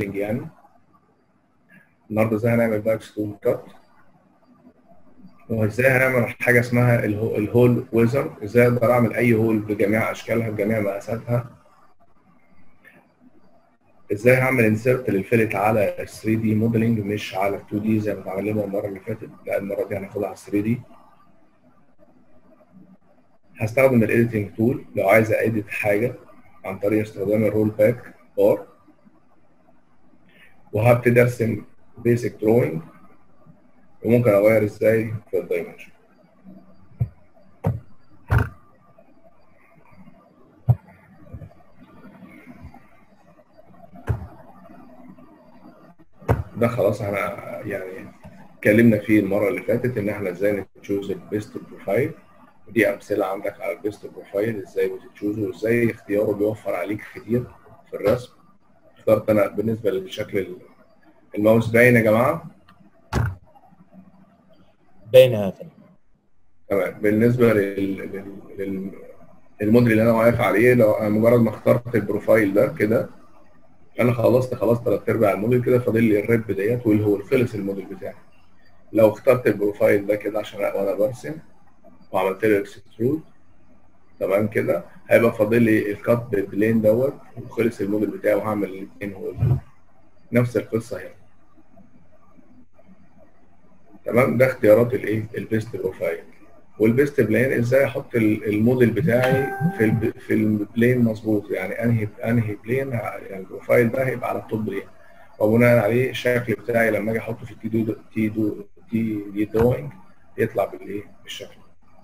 موديلنج يعني النهارده ازاي هنعمل بقى اكسترود كات وازاي هنعمل حاجه اسمها الهو- الهول ويزر ازاي اقدر اعمل اي هول بجميع اشكالها بجميع مقاساتها ازاي هعمل انسيرت للفيلت على 3 دي موديلنج مش على 2 دي زي ما اتعلمنا المره اللي فاتت لا المره دي هناخدها على 3 دي هستخدم الايديتنج تول لو عايز ايديت حاجه عن طريق استخدام الرول باك بار وهبتدي ارسم بيسك دروينج وممكن اغير ازاي في الدايمنشن ده خلاص احنا يعني اتكلمنا فيه المره اللي فاتت ان احنا ازاي نتشوز البيست بروفايل ودي امثله عندك على البيست بروفايل ازاي بتتشوزه وازاي اختياره بيوفر عليك كتير في الرسم اخترت انا بالنسبه للشكل الماوس باين يا جماعه باينه يا فندم تمام بالنسبه لل... لل... لل... الموديل اللي انا واقف عليه لو انا مجرد ما اخترت البروفايل ده كده انا خلصت خلاص ثلاث ارباع الموديل كده فاضل لي الريب ديت واللي هو خلص الموديل بتاعي لو اخترت البروفايل ده كده عشان وانا برسم وعملت له اكسترود تمام كده هيبقى فاضل لي الكات بالبلين دوت وخلص الموديل بتاعي وهعمل الاثنين هول نفس القصه هنا تمام ده اختيارات الايه البيست بروفايل والبيست بلين ازاي احط ال- الموديل بتاعي في الب... في البلين مظبوط يعني انهي انهي بلين يعني البروفايل ده هيبقى على التوب بلين وبناء عليه الشكل بتاعي لما اجي احطه في التي دو تي دو تي دي دروينج يطلع بالايه بالشكل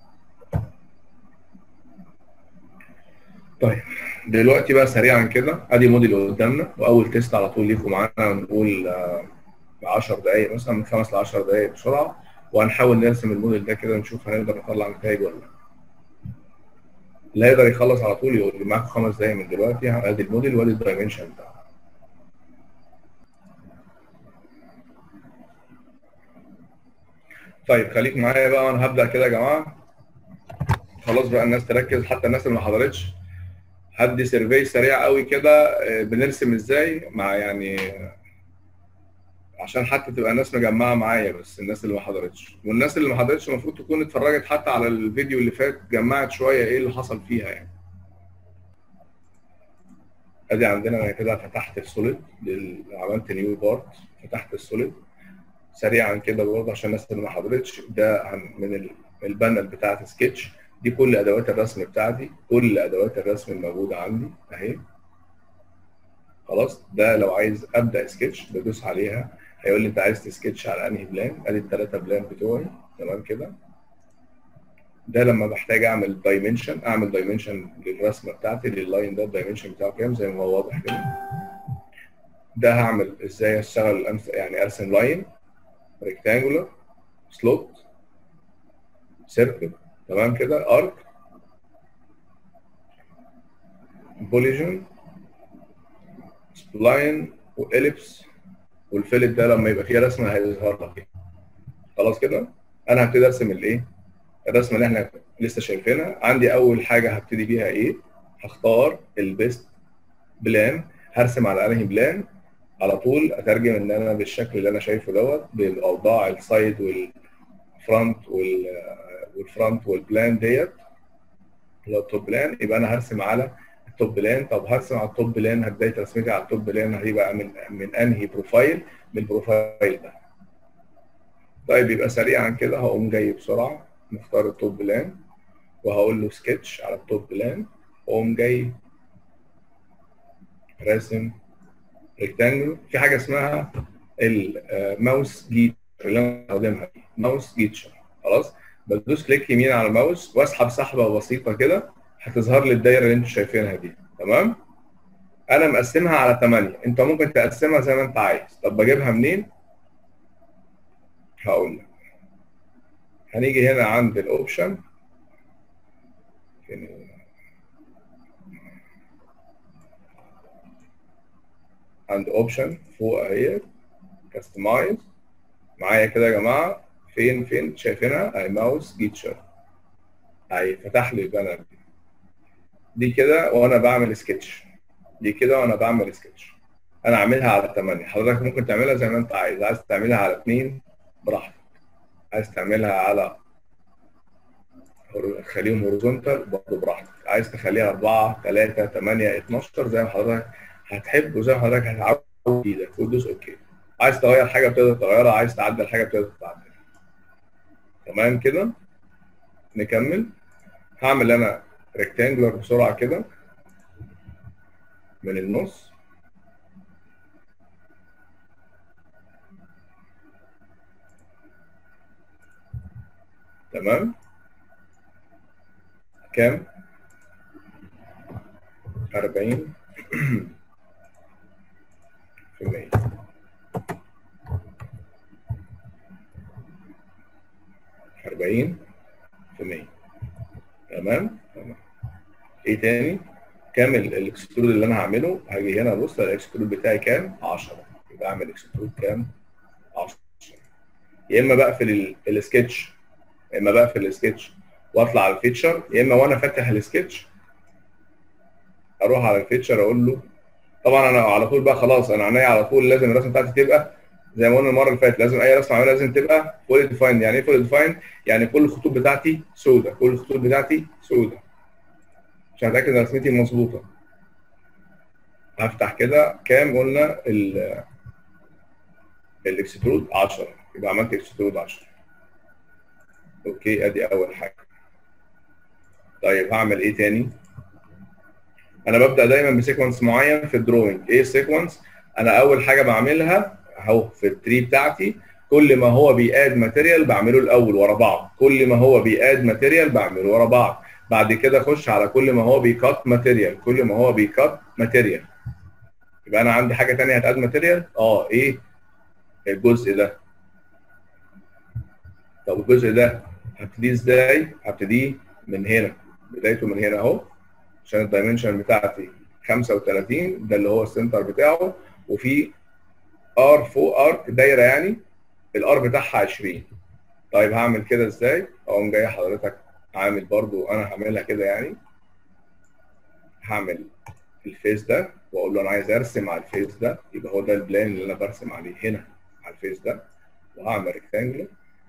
طيب دلوقتي بقى سريعا كده ادي موديل قدامنا واول تيست على طول ليكم معانا نقول آه، 10 دقائق مثلا من 5 ل 10 دقائق بسرعه وهنحاول نرسم الموديل ده كده نشوف هنقدر نطلع نتائج ولا لا. اللي هيقدر يخلص على طول يقول لي معاكم خمس دقائق من دلوقتي ادي الموديل وادي الدايمنشن بتاعه طيب خليك معايا بقى وانا هبدا كده يا جماعه خلاص بقى الناس تركز حتى الناس اللي ما حضرتش هدي سيرفي سريع قوي كده آه، بنرسم ازاي مع يعني عشان حتى تبقى الناس مجمعه معايا بس الناس اللي ما حضرتش والناس اللي ما حضرتش المفروض تكون اتفرجت حتى على الفيديو اللي فات جمعت شويه ايه اللي حصل فيها يعني ادي عندنا انا كده فتحت السوليد لل- عملت نيو بارت فتحت السوليد سريعا كده برضه عشان الناس اللي ما حضرتش ده عن- من ال- البانل بتاعت سكتش دي كل ادوات الرسم بتاعتي كل ادوات الرسم الموجوده عندي اهي خلاص ده لو عايز ابدا سكتش بدوس عليها هيقول لي انت عايز تسكتش على انهي بلان ادي الثلاثه بلان بتوعي تمام كده ده لما بحتاج اعمل دايمنشن اعمل دايمنشن للرسمه بتاعتي لللاين ده الدايمنشن بتاعه كام زي ما هو واضح كده ده هعمل ازاي اشتغل أمس يعني ارسم لاين ريكتانجولار سلوت سيركل تمام كده ارك بوليجن سبلاين واليبس والفيلت ده لما يبقى فيه رسمه هيظهر لك خلاص كده انا هبتدي ارسم الايه الرسمه اللي احنا لسه شايفينها عندي اول حاجه هبتدي بيها ايه هختار البيست بلان هرسم على انهي بلان على طول اترجم ان انا بالشكل اللي انا شايفه دوت بالاوضاع السايد والفرونت وال والفرونت والبلان ديت اللي هو التوب بلان يبقى انا هرسم على التوب بلان طب هرسم على التوب بلان بدايه رسمتي على التوب بلان هيبقى من من انهي بروفايل من البروفايل ده طيب يبقى سريعا كده هقوم جاي بسرعه مختار التوب بلان وهقول له سكتش على التوب بلان واقوم جاي راسم ريكتانجل في حاجه اسمها الماوس جيتشر اللي انا بستخدمها دي ماوس جيتشر خلاص بدوس كليك يمين على الماوس واسحب سحبه بسيطه كده هتظهر لي الدايره اللي انتوا شايفينها دي تمام انا مقسمها على 8 انت ممكن تقسمها زي ما انت عايز طب بجيبها منين هقول لك هنيجي هنا عند الاوبشن فين عند اوبشن فوق اهي كاستمايز معايا كده يا جماعه فين فين شايفينها اهي ماوس جيتشر اهي فتح لي البانر دي دي كده وانا بعمل سكتش دي كده وانا بعمل سكتش انا عاملها على 8 حضرتك ممكن تعملها زي ما انت عايز عايز تعملها على 2 براحتك عايز تعملها على خليهم هوريزونتال برضه براحتك عايز تخليها 4 3 8 12 زي ما حضرتك هتحب وزي ما حضرتك هتعود ايدك وتدوس اوكي عايز تغير حاجه بتقدر تغيرها عايز تعدل حاجه بتقدر تعدلها تمام كده نكمل هعمل انا ريكتانجلر بسرعه كده من النص تمام كام 40 في المية أربعين في المية تمام تمام ايه تاني كام الاكسترود اللي انا هعمله هاجي هنا ابص الاكسترود بتاعي كام 10 يبقى اعمل اكسترود كام 10 يا اما بقفل السكتش يا اما بقفل السكتش واطلع على الفيتشر يا اما وانا فاتح السكتش اروح على الفيتشر اقول له طبعا انا على طول بقى خلاص انا عينيا على طول لازم الرسمه بتاعتي تبقى زي ما قلنا المره اللي فاتت لازم اي رسمه اعملها لازم تبقى فول ديفايند يعني ايه فول ديفايند؟ يعني كل الخطوط بتاعتي سوداء كل الخطوط بتاعتي سوداء عشان اتاكد ان رسمتي مظبوطه هفتح كده كام قلنا ال الاكسترود 10 يبقى عملت اكسترود 10 اوكي ادي اول حاجه طيب هعمل ايه تاني انا ببدا دايما بسيكونس معين في الدروينج ايه السيكونس انا اول حاجه بعملها اهو في التري بتاعتي كل ما هو بياد ماتيريال بعمله الاول ورا بعض كل ما هو بياد ماتيريال بعمله ورا بعض بعد كده اخش على كل ما هو بيكات ماتيريال كل ما هو بيكات ماتيريال يبقى انا عندي حاجه ثانيه هتاد ماتيريال اه ايه الجزء ده طب الجزء ده هبتديه ازاي هبتديه من هنا بدايته من هنا اهو عشان الدايمنشن بتاعتي 35 ده اللي هو السنتر بتاعه وفي ار فوق ارك دايره يعني الار بتاعها 20 طيب هعمل كده ازاي؟ اقوم جاي حضرتك عامل برضو انا هعملها كده يعني هعمل الفيس ده واقول له انا عايز ارسم على الفيس ده يبقى هو ده البلان اللي انا برسم عليه هنا على الفيس ده وهعمل ريكتانجل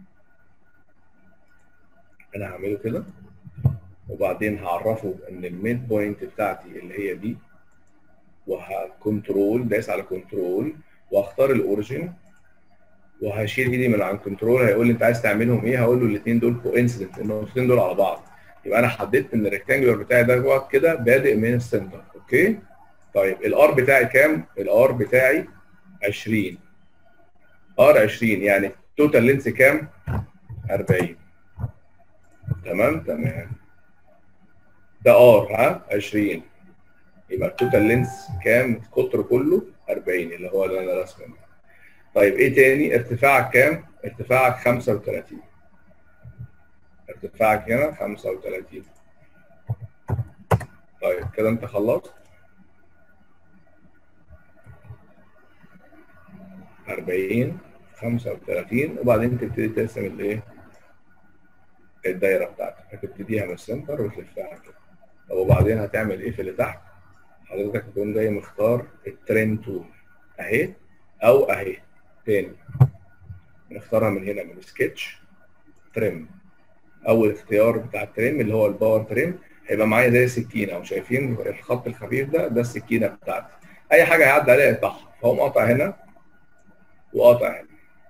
انا هعمله كده وبعدين هعرفه ان الميد بوينت بتاعتي اللي هي دي وهكنترول دايس على كنترول واختار الاوريجن وهشيل ايدي من عن كنترول هيقول لي انت عايز تعملهم ايه هقول له الاثنين دول كوانسيدنت النقطتين دول على بعض يبقى انا حددت ان الريكتانجلر بتاعي ده جوه كده بادئ من السنتر اوكي طيب الار بتاعي كام الار بتاعي 20 ار 20 يعني توتال لينس كام 40 تمام تمام ده ار ها 20 يبقى التوتال لينس كام القطر كله 40 اللي هو اللي انا رسمه طيب ايه تاني ارتفاعك كام ارتفاعك 35 ارتفاعك هنا 35 طيب كده انت خلصت 40 35 وبعدين تبتدي ترسم الايه الدايره بتاعتك هتبتديها من السنتر وتلفها كده طب وبعدين هتعمل ايه في اللي تحت حضرتك هتقوم جاي مختار الترين تول اهي او اهي تاني نختارها من هنا من سكتش تريم اول اختيار بتاع التريم اللي هو الباور تريم هيبقى معايا زي سكينه او شايفين الخط الخفيف ده ده السكينه بتاعتي اي حاجه هيعدي عليها يقطعها فاقوم قاطع هنا وقاطع هنا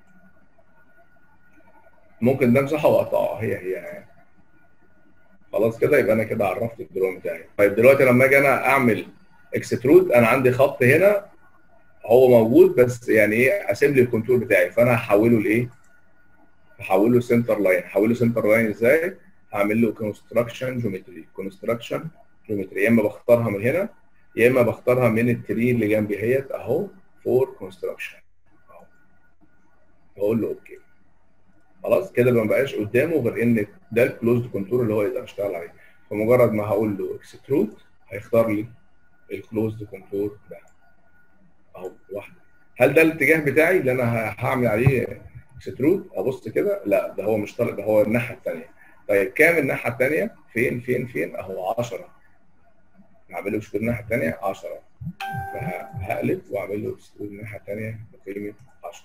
ممكن ده امسحها واقطعها هي هي يعني. خلاص كده يبقى انا كده عرفت الدرون بتاعي طيب دلوقتي لما اجي انا اعمل اكسترود انا عندي خط هنا هو موجود بس يعني ايه اسيب لي الكونتور بتاعي فانا هحوله لايه؟ هحوله سنتر لاين هحوله سنتر لاين ازاي؟ هعمل له كونستراكشن جيومتري كونستراكشن جيومتري يا اما بختارها من هنا يا اما بختارها من التري اللي جنبي اهيت اهو فور كونستراكشن اهو بقول له اوكي خلاص كده ما بقاش قدامه غير ان ده الكلوزد كونتور اللي هو يقدر يشتغل عليه فمجرد ما هقول له اكسترود هيختار لي الكلوزد كونتور ده اهو واحده هل ده الاتجاه بتاعي اللي انا هعمل عليه اكسترود ابص كده لا ده هو مش طالع ده هو الناحيه الثانيه طيب كام الناحيه الثانيه فين فين فين اهو 10 هعمله مش الناحيه الثانيه 10 فهقلب واعمل له اكسترود الناحيه الثانيه بقيمه 10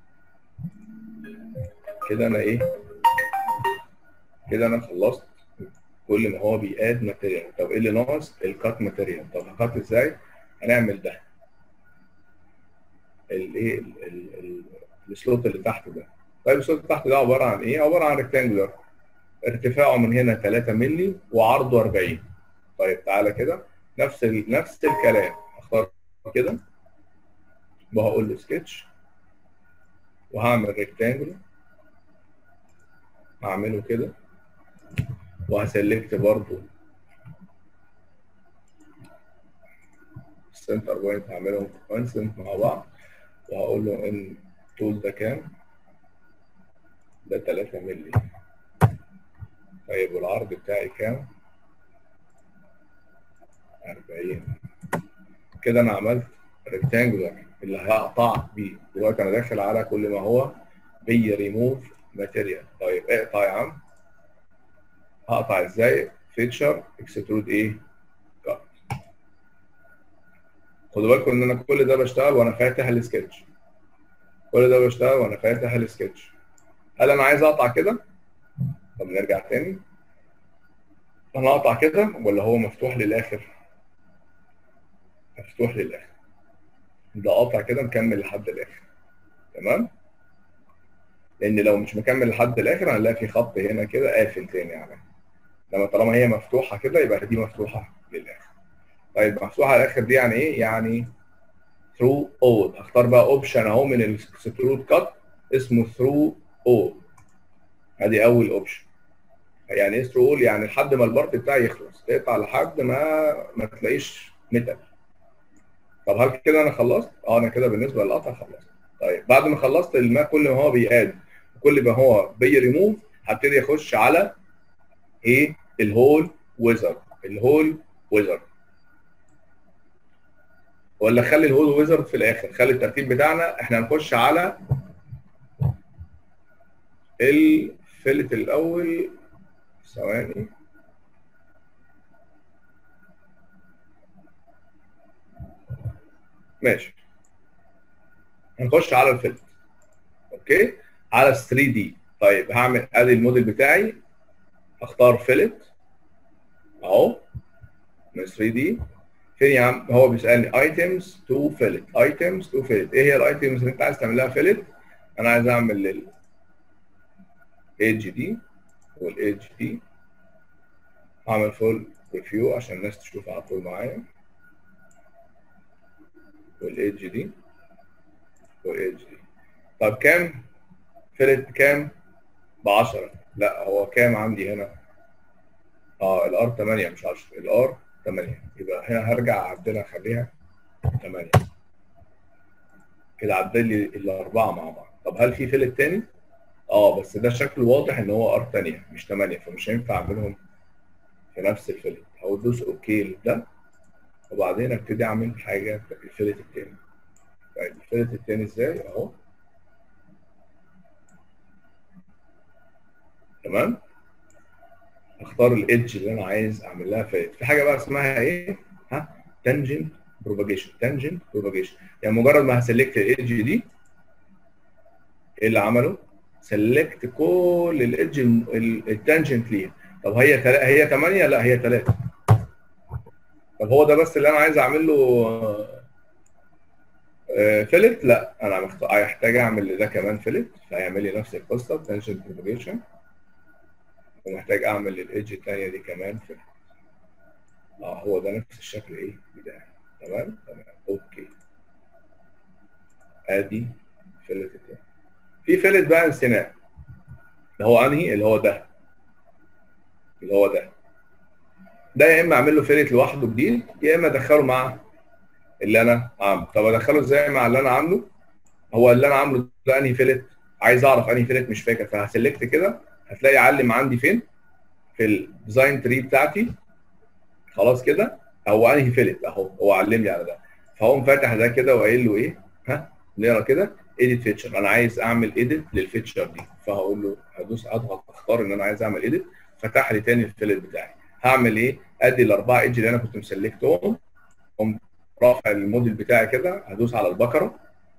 كده انا ايه كده انا خلصت كل ما هو بياد ماتيريال طب ايه اللي ناقص الكات ماتيريال طب هكات ازاي هنعمل ده الايه السلوت اللي تحت ده طيب السلوت اللي تحت ده عباره عن ايه عباره عن ريكتانجولار ارتفاعه من هنا 3 مللي وعرضه 40 طيب تعالى كده نفس ال... نفس الكلام اختار كده وهقول له سكتش وهعمل ريكتانجولار هعمله كده وهسلكت برضو السنتر بوينت هعملهم كونسنت مع بعض وهقول له ان الطول ده كام ده 3 مللي طيب والعرض بتاعي كام 40 كده انا عملت ريكتانجولار اللي هقطع بيه دلوقتي انا داخل على كل ما هو بي ريموف ماتيريال طيب اقطع يا عم هقطع ازاي فيتشر اكسترود ايه كات خدوا بالكم ان انا كل ده بشتغل وانا فاتح السكتش كل ده بشتغل وانا فاتح السكتش هل انا عايز اقطع كده طب نرجع تاني انا اقطع كده ولا هو مفتوح للاخر مفتوح للاخر ده قاطع كده مكمل لحد الاخر تمام لان لو مش مكمل لحد الاخر هنلاقي في خط هنا كده قافل تاني يعني لما طالما هي مفتوحه كده يبقى دي مفتوحه للاخر طيب مفتوحه للاخر دي يعني ايه يعني ثرو اود اختار بقى اوبشن اهو من الاكسترود كات اسمه ثرو اود ادي اول اوبشن يعني ايه ثرو اول يعني لحد ما البارت بتاعي يخلص تقطع لحد ما ما تلاقيش ميتال طب هل كده انا خلصت اه انا كده بالنسبه للقطع خلصت طيب بعد ما خلصت الماء كل ما هو بيقاد وكل ما هو بيريموف هبتدي اخش على ايه الهول ويزر الهول ويزر ولا خلي الهول ويزر في الاخر خلي الترتيب بتاعنا احنا هنخش على الفلت الاول ثواني ماشي هنخش على الفلت اوكي على 3 دي طيب هعمل ادي الموديل بتاعي اختار فيلت اهو من 3 دي فين يا عم هو بيسالني ايتمز تو فيلت ايتمز تو فيلت ايه هي الايتمز اللي انت عايز تعمل لها فيلت انا عايز اعمل لل ايدج دي والايدج دي اعمل فول ريفيو عشان الناس تشوف على طول معايا والايدج دي والايدج دي طب كام فيلت كام ب 10 لا هو كام عندي هنا اه الار 8 مش 10 الار 8 يبقى هنا هرجع اعدلها اخليها 8 كده عدل لي الاربعه مع بعض طب هل في فيلت تاني؟ اه بس ده شكله واضح ان هو ار ثانيه مش 8 فمش هينفع اعملهم في نفس الفيلت هدوس اوكي لده وبعدين ابتدي اعمل حاجه في الفيلت التاني طيب الفيلت التاني ازاي اهو تمام اختار الايدج اللي انا عايز اعمل لها فيلت في حاجه بقى اسمها ايه ها تانجنت بروباجيشن تانجنت بروباجيشن يعني مجرد ما هسلكت الايدج دي ايه اللي عمله سلكت كل الايدج التانجنت ليها طب هي تل... هي 8 لا هي 3 طب هو ده بس اللي انا عايز اعمل له فيلت لا انا هحتاج اعمل لده كمان فيلت فهيعمل لي نفس القصه تنشن بروباجيشن ومحتاج اعمل للايدج الثانيه دي كمان فيلت اه هو ده نفس الشكل ايه بتاعي تمام تمام اوكي ادي فيلت الثاني في فيلت بقى انسناء اللي هو انهي اللي هو ده اللي هو ده ده يا اما اعمل له فيلت لوحده جديد يا اما ادخله مع اللي انا عامله طب ادخله ازاي مع اللي انا عامله هو اللي انا عامله ده انهي فيلت عايز اعرف انهي فيلت مش فاكر فهسلكت كده هتلاقي علم عندي فين في الديزاين تري بتاعتي خلاص كده هو انهي فيلت اهو هو علم لي على ده فهو فاتح ده كده وقايل له ايه ها نقرا كده ايديت فيتشر انا عايز اعمل ايديت للفيتشر دي فهقول له هدوس اضغط اختار ان انا عايز اعمل ايديت فتح لي تاني الفيلت بتاعي هعمل ايه ادي الاربعه ايدج اللي انا كنت مسلكتهم رافع الموديل بتاعي كده هدوس على البكره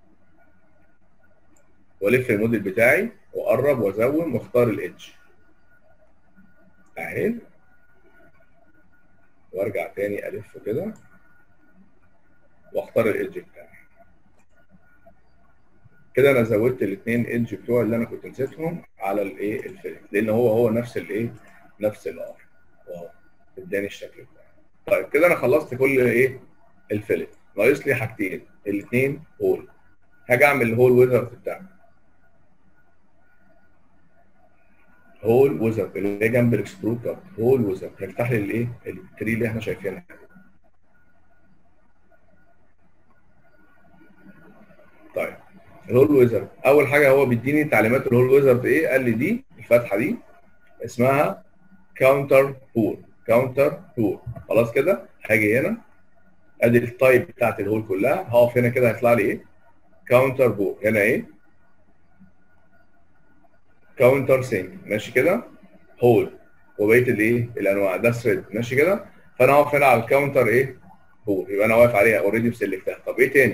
والف الموديل بتاعي واقرب وازوم واختار الايدج اهي وارجع تاني الف كده واختار الايدج بتاعي كده انا زودت الاثنين ايدج بتوع اللي انا كنت نسيتهم على الايه الفيلم لان هو هو نفس الايه نفس الار واو اداني الشكل بتاعي طيب كده انا خلصت كل ايه الفيلم ناقص لي حاجتين الاثنين هول هاجي اعمل الهول ويزرد بتاعي هول ويزرد اللي هي جنب الاكسترود كات هول ويزرد هيفتح لي الايه التري اللي احنا شايفينها طيب الهول ويزرد اول حاجه هو بيديني تعليمات الهول ويزرد ايه قال لي دي الفتحه دي اسمها كاونتر هول كاونتر هول خلاص كده هاجي هنا ادي التايب بتاعت الهول كلها هقف هنا كده هيطلع لي ايه كاونتر بول هنا ايه كاونتر سينج ماشي كده هول وبقيه الايه الانواع ده ثريد ماشي كده فانا هقف هنا على الكاونتر ايه هول يبقى انا واقف عليها اوريدي مسلكتها طب ايه تاني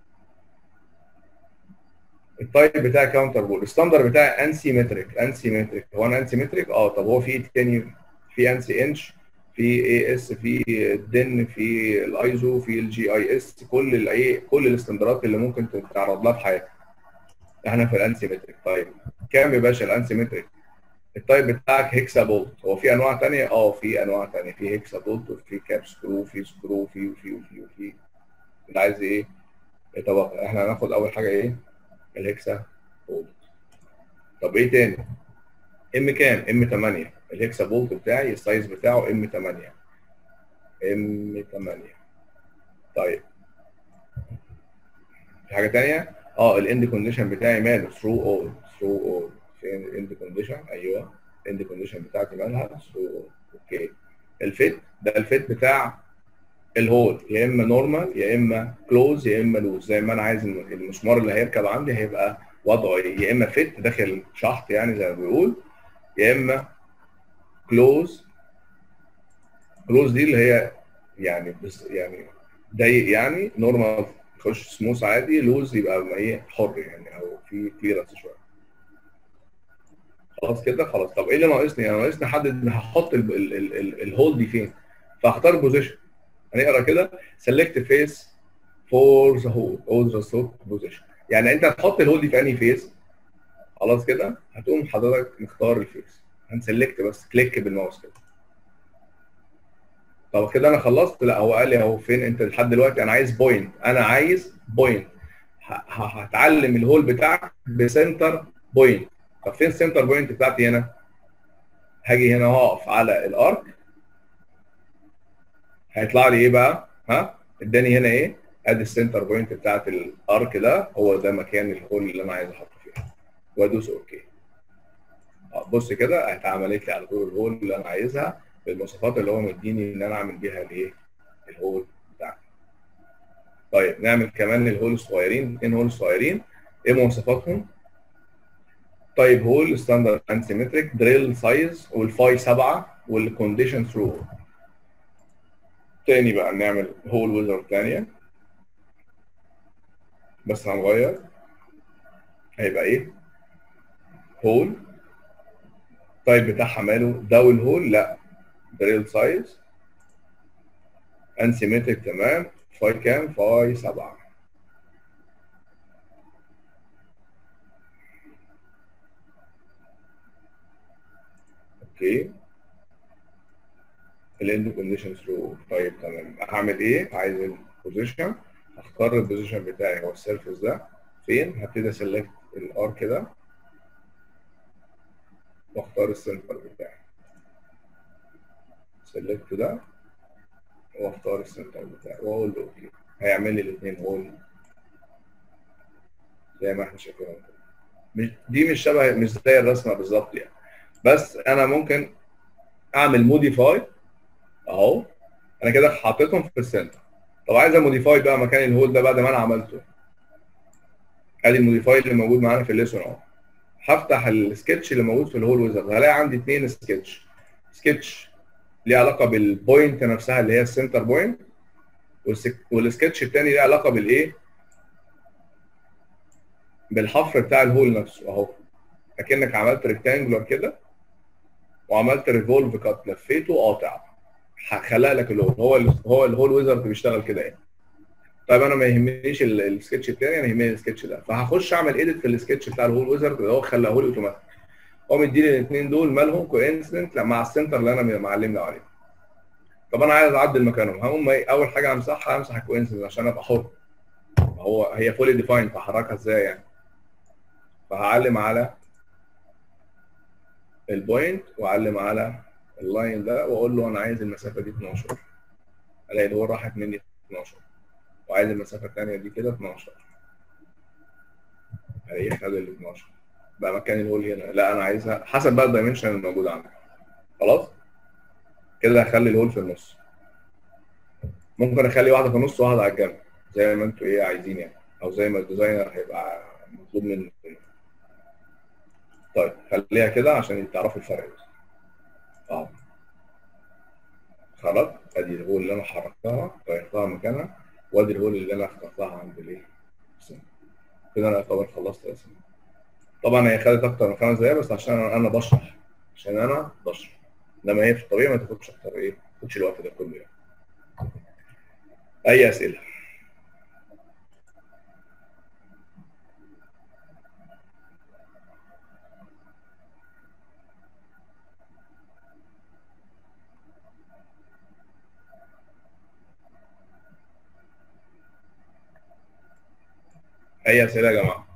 التايب بتاعي كاونتر بول الستاندر بتاعي انسي متريك انسي متريك هو انا انسي متريك اه طب هو في ايه تاني في انسي انش في اي اس في الدن في الايزو في الجي اي اس كل الايه كل الاستندرات اللي ممكن تتعرض لها في حياتك احنا في الانسي متريك طيب كام يا باشا الانسي متريك التايب بتاعك هيكسا بولت هو في انواع ثانيه اه في انواع ثانيه في هيكسا بولت وفي كاب سكرو في سكرو في وفي وفي وفي انت عايز ايه طب احنا هناخد اول حاجه ايه الهكسا بولت طب ايه تاني ام كام ام 8 الهكسا بولت بتاعي السايز بتاعه ام 8 ام 8 طيب في حاجه تانية اه الاند كونديشن بتاعي ماله ثرو اول ثرو اول فين الاند كونديشن ايوه الاند كونديشن بتاعتي مالها ثرو اول اوكي الفيت ده الفيت بتاع الهول يا اما نورمال يا اما كلوز يا اما لوز زي ما انا عايز المسمار اللي هيركب عندي هيبقى وضعه ايه يا اما فيت داخل شحط يعني زي ما بيقول يا اما كلوز كلوز دي اللي هي يعني بس يعني ضيق يعني نورمال يخش سموث عادي لوز يبقى ايه حر يعني او في كليرنس شويه خلاص كده خلاص طب ايه اللي ناقصني؟ انا ناقصني احدد هحط الهول دي فين فاختار بوزيشن هنقرا كده سيلكت فيس فور ذا هول او ذا ستوك بوزيشن يعني انت هتحط الهول دي في انهي فيس خلاص كده هتقوم حضرتك مختار الفيس هنسلكت بس كليك بالماوس كده طب كده انا خلصت لا هو قال لي اهو فين انت لحد دلوقتي انا عايز بوينت انا عايز بوينت هتعلم الهول بتاعك بسنتر بوينت طب فين السنتر بوينت بتاعتي هنا هاجي هنا هقف على الارك هيطلع لي ايه بقى ها اداني هنا ايه ادي السنتر بوينت بتاعت الارك ده هو ده مكان الهول اللي انا عايز احطه فيه وادوس اوكي بص كده اتعملت لي على طول الهول اللي انا عايزها بالمواصفات اللي هو مديني ان انا اعمل بيها الايه الهول بتاعتي طيب نعمل كمان الهول الصغيرين اثنين هول صغيرين ايه مواصفاتهم طيب هول ستاندرد انسيمتريك دريل سايز والفاي 7 والكونديشن ثرو تاني بقى نعمل هول ويزر تانية بس هنغير هيبقى ايه هول طيب بتاعها ماله داول هول لا دريل سايز انسيمتريك تمام فاي كام فاي 7 اوكي الاند كونديشن ثرو طيب تمام هعمل ايه عايز البوزيشن هختار البوزيشن بتاعي هو السيرفيس ده فين هبتدي اسلكت الار كده واختار السنتر بتاعي سلكت ده واختار السنتر بتاعي واقول له اوكي هيعمل لي الاثنين هول زي ما احنا شايفين مش دي مش شبه مش زي الرسمه بالظبط يعني بس انا ممكن اعمل موديفاي اهو انا كده حطيتهم في السنتر طب عايز اموديفاي بقى مكان الهول ده بعد ما انا عملته ادي الموديفاي اللي موجود معانا في الليسون اهو هفتح السكتش اللي موجود في الهول ويزرد هلاقي عندي اثنين سكتش سكتش ليه علاقه بالبوينت نفسها اللي هي السنتر بوينت والسك- والسكتش التاني ليه علاقه بالايه؟ بالحفر بتاع الهول نفسه اهو اكنك عملت ريكتانجولار كده وعملت ريفولف كات لفيته قاطع خلق لك الهول هو ال هو الهول ويزرد بيشتغل كده يعني طيب انا ما يهمنيش ال- السكتش التاني انا يهمني السكتش ده فهخش اعمل ايديت في السكتش بتاع الهول ويزرد اللي هو خلاه لي اوتوماتيك هو مديني الاثنين دول مالهم كوينسيدنت مع السنتر اللي انا معلم له عليه طب انا عايز اعدل مكانهم هقوم إيه؟ اول حاجه همسحها همسح الكوينسيدنت عشان ابقى حر هو هي فولي ديفايند فحركها ازاي يعني فهعلم على البوينت واعلم على اللاين ده واقول له انا عايز المسافه دي 12 الاقي الهول راحت مني 12 وعايز المسافه الثانيه دي كده 12 الاقيه خد ال 12 بقى مكان الهول هنا لا انا عايزها حسب بقى الدايمنشن الموجود عندك خلاص كده هخلي الهول في النص ممكن اخلي واحده في النص وواحده على الجنب زي ما انتوا ايه عايزين يعني او زي ما الديزاينر هيبقى مطلوب منه طيب خليها كده عشان تعرفوا الفرق بس اه خلاص ادي الهول اللي انا حركتها غيرتها مكانها وادي الهول اللي انا اخترتها عند الايه السن. كده انا اعتبر خلصت رسم طبعا هي خدت اكتر من خمس دقايق بس عشان انا أنا بشرح عشان انا بشرح انما هي في الطبيعي ما تاخدش اكتر ايه ما تاخدش الوقت ده كله يعني اي اسئله اي اسئله يا جماعه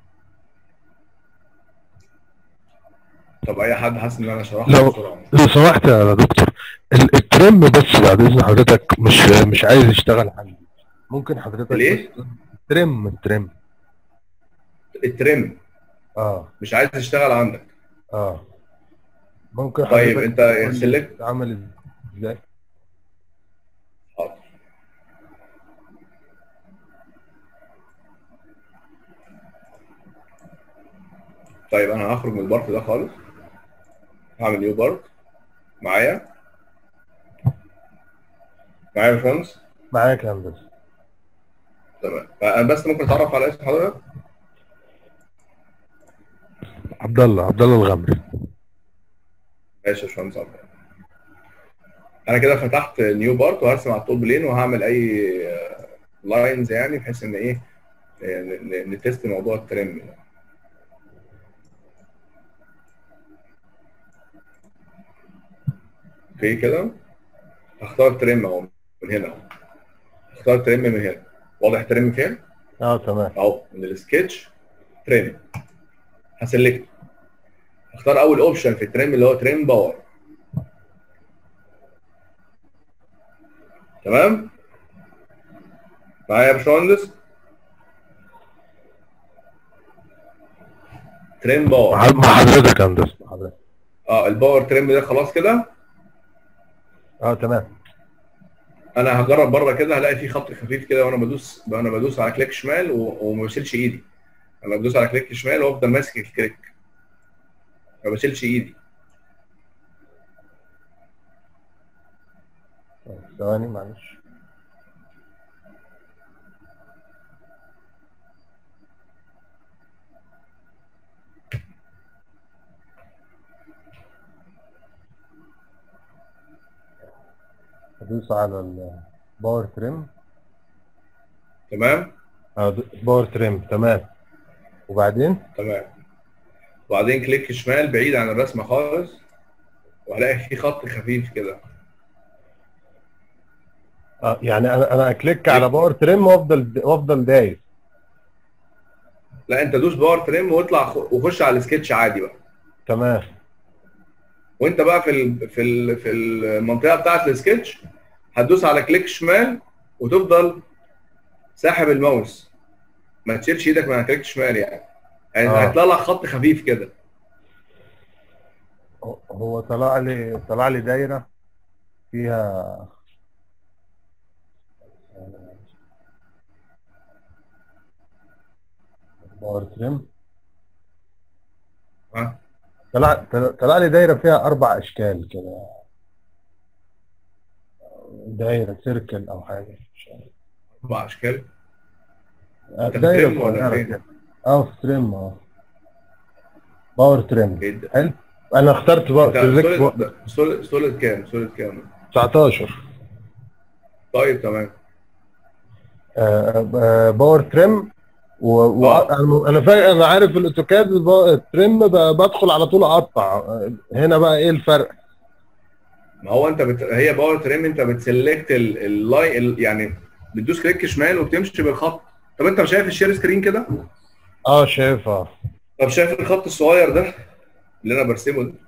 طب اي حد حاسس ان انا شرحت لو بسرعه لو سمحت يا دكتور ال- الترم بس بعد اذن حضرتك مش مش عايز يشتغل عندي ممكن حضرتك ليه؟ بس ترم الترم الترم اه مش عايز تشتغل عندك اه ممكن طيب حضرتك انت تقول لي سلكت عمل ازاي حاضر طيب انا هخرج من البارت ده خالص هعمل نيو بارت معايا معايا يا باشمهندس معاك يا هندسه تمام انا بس ممكن اتعرف على اسم حضرتك عبد الله عبد الله الغمري ماشي يا باشمهندس عبد الله. انا كده فتحت نيو بارت وهرسم على التوب لين وهعمل اي لاينز يعني بحيث ان ايه ن- ن- نتست موضوع الترم ده اوكي كده هختار الترم اهو من هنا اهو اختار الترم من هنا واضح الترم فين؟ اه تمام اهو من السكتش ترم هسلكت اختار اول اوبشن في الترم اللي هو ترم باور تمام معايا يا باشمهندس ترم باور مع مع حضرتك يا هندسه مع حضرتك اه الباور ترم ده خلاص كده اه تمام انا هجرب بره كده هلاقي في خط خفيف كده وانا بدوس وانا بدوس على كليك شمال و- وما بشيلش ايدي انا بدوس على كليك شمال وافضل ماسك الكليك ما بشيلش ايدي طيب، ثواني معلش ادوس على الباور تريم تمام اه باور تريم تمام وبعدين تمام وبعدين كليك شمال بعيد عن الرسمه خالص وهلاقي في خط خفيف كده اه يعني انا انا اكليك على باور تريم وافضل وافضل دايس لا انت دوس باور تريم واطلع خ- وخش على السكتش عادي بقى تمام وانت بقى في ال في ال في المنطقه بتاعت السكتش هتدوس على كليك شمال وتفضل ساحب الماوس ما تشيلش ايدك من على كليك شمال يعني يعني آه. هيطلع لك خط خفيف كده هو- هو طلع لي طلع لي دايره فيها باور تريم ها طلع طلع لي دايره فيها اربع اشكال كده دايره سيركل او حاجه مش عارف. اربع اشكال آه، أنت دايره بترم ولا صغيره فين؟ كده اه في ترم اه باور ترم جدا حلو انا اخترت باور انت سيلكت باور- سوليد سوليد سوليد كام سوليد كام 19 طيب تمام آه، آه، باور ترم و... و... آه. أنا- انا فاكر انا عارف الاوتوكاد الب- الترم ب... بدخل على طول اقطع آه، هنا بقى ايه الفرق ما هو انت بت... هي باور تريم انت بتسلكت اللاين ال... يعني بتدوس كليك شمال وبتمشي بالخط طب انت مش شايف الشير سكرين كده اه شايفها طب شايف الخط الصغير ده اللي انا برسمه ده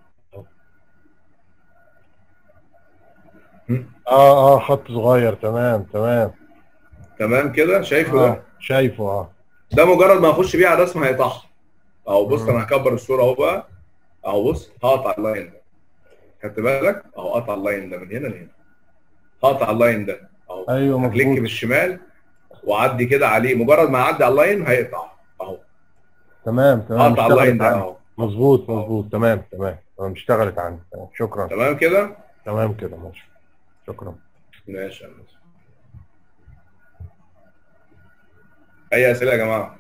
هم؟ اه اه خط صغير تمام تمام تمام كده شايفه ده اه شايفه اه ده مجرد ما اخش بيه على الرسم هيقطعها اهو بص مم. انا هكبر الصوره اهو بقى اهو بص هقطع اللاين ده خدت بالك اهو قطع اللاين ده من هنا لهنا هقطع اللاين ده اهو ايوه كليك مظبوط بالشمال واعدي كده عليه مجرد ما اعدي على اللاين هيقطع اهو تمام تمام هقطع اللاين اشتغلت ده عندي اهو مظبوط مظبوط تمام تمام تمام اشتغلت عندي تمام. شكرا تمام كده تمام كده ماشي شكرا ماشي يا هندسة. اي اسئله يا جماعه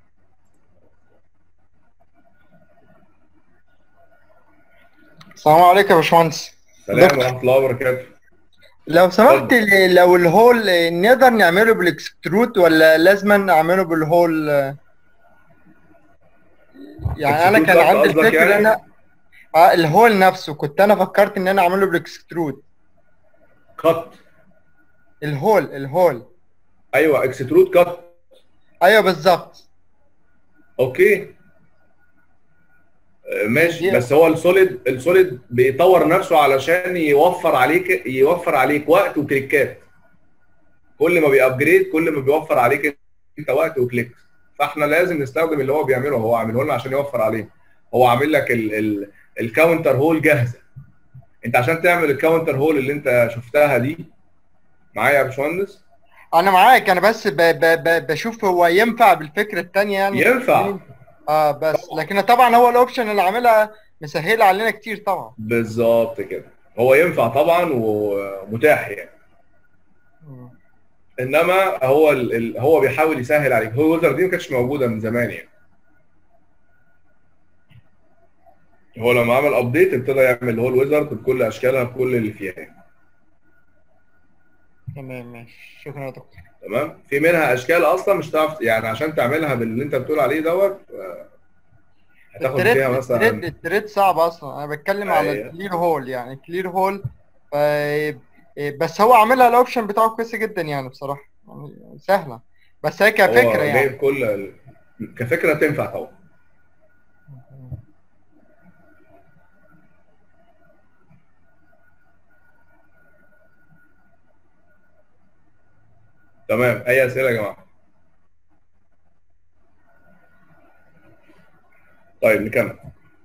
السلام عليكم يا باشمهندس سلام دكتور. ورحمه الله وبركاته لو سمحت اتفضل. ل- لو الهول نقدر نعمله بالاكسترود ولا لازم نعمله بالهول يعني انا كان extrude عندي قصدك الفكره يعني؟ انا اه الهول نفسه كنت انا فكرت ان انا اعمله بالاكسترود كات الهول الهول ايوه اكسترود كات ايوه بالظبط اوكي آه، ماشي دي- بس هو السوليد السوليد بيطور نفسه علشان يوفر عليك يوفر عليك وقت وكليكات كل ما بيابجريد كل ما بيوفر عليك انت وقت وكليك فاحنا لازم نستخدم اللي هو بيعمله هو عامله لنا عشان يوفر عليه هو عامل لك ال ال الكاونتر هول جاهزه انت عشان تعمل الكاونتر هول اللي انت شفتها دي معايا يا باشمهندس انا معاك انا بس ب ب ب بشوف هو ينفع بالفكره الثانيه يعني ينفع اه بس لكن طبعا هو الاوبشن اللي عاملها مسهله علينا كتير طبعا بالظبط كده هو ينفع طبعا ومتاح يعني مم. انما هو ال... ال... هو بيحاول يسهل عليك هو الويزر دي ما كانتش موجوده من زمان يعني هو لما عمل ابديت ابتدى يعمل اللي هو الويزرد بكل اشكالها بكل اللي فيها يعني. تمام ماشي شكرا يا دكتور تمام في منها اشكال اصلا مش هتعرف يعني عشان تعملها باللي انت بتقول عليه دوت آه، هتاخد التريد فيها التريد مثلا التريد صعب اصلا انا بتكلم على أيوة. الكلير هول يعني كلير هول بس هو عاملها الاوبشن بتاعه كويس جدا يعني بصراحه يعني سهله بس هي هو كفكره جايب يعني كل ال... كفكره تنفع طبعا تمام اي اسئله يا جماعه طيب نكمل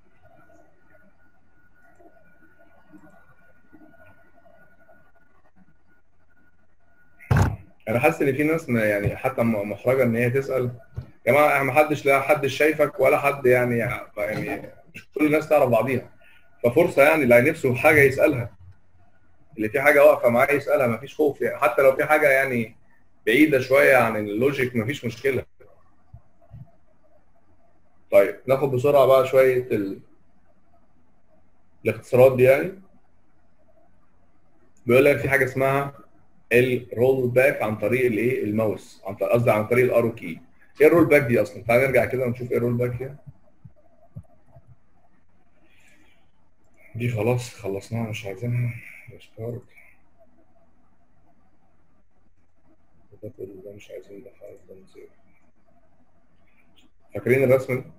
انا حاسس ان في ناس ما يعني حتى م- محرجه ان هي تسال يا جماعه ما حدش لا حد شايفك ولا حد يعني يعني مش كل الناس تعرف بعضيها ففرصه يعني اللي نفسه حاجه يسالها اللي في حاجه واقفه معاه يسالها ما فيش خوف يعني حتى لو في حاجه يعني بعيده شويه عن اللوجيك ما فيش مشكله طيب ناخد بسرعه بقى شويه ال... الاختصارات دي يعني بيقول لك في حاجه اسمها الرول باك عن طريق الايه الماوس عن طريق قصدي عن طريق الارو كي ايه الرول باك دي اصلا تعال نرجع كده ونشوف ايه الرول باك دي دي خلاص خلصناها مش عايزينها ستارت ده كله ده مش عايزين ده خلاص ده نسيبه فاكرين الرسمه دي؟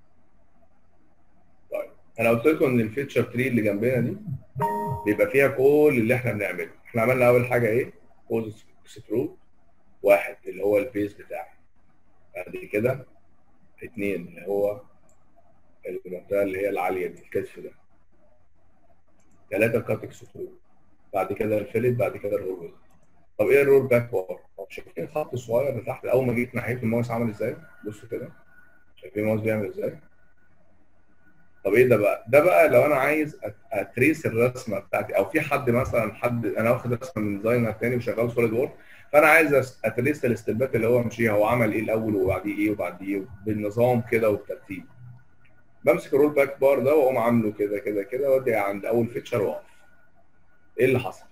طيب انا قلت لكم ان الفيتشر تري اللي جنبنا دي بيبقى فيها كل اللي احنا بنعمله احنا عملنا اول حاجه ايه بوز اكسترود واحد اللي هو البيز بتاعي بعد كده اتنين اللي هو المنطقه اللي هي العاليه دي الكتف ده ثلاثه كات اكسترود بعد كده الفيلت بعد كده الرول طب ايه الرول باك وور شايفين الخط الصغير اللي تحت اول ما جيت ناحيه الماوس عمل ازاي بصوا كده شايفين الماوس بيعمل ازاي طب ايه ده بقى؟ ده بقى لو انا عايز أت- اتريس الرسمه بتاعتي او في حد مثلا حد انا واخد رسمه من ديزاينر تاني وشغال سوليد وورك فانا عايز أس- اتريس الاستبات اللي هو مشيها هو عمل ايه الاول وبعديه ايه وبعديه ايه بالنظام كده والترتيب بمسك الرول باك بار ده واقوم عامله كده كده كده وادي عند اول فيتشر واقف ايه اللي حصل؟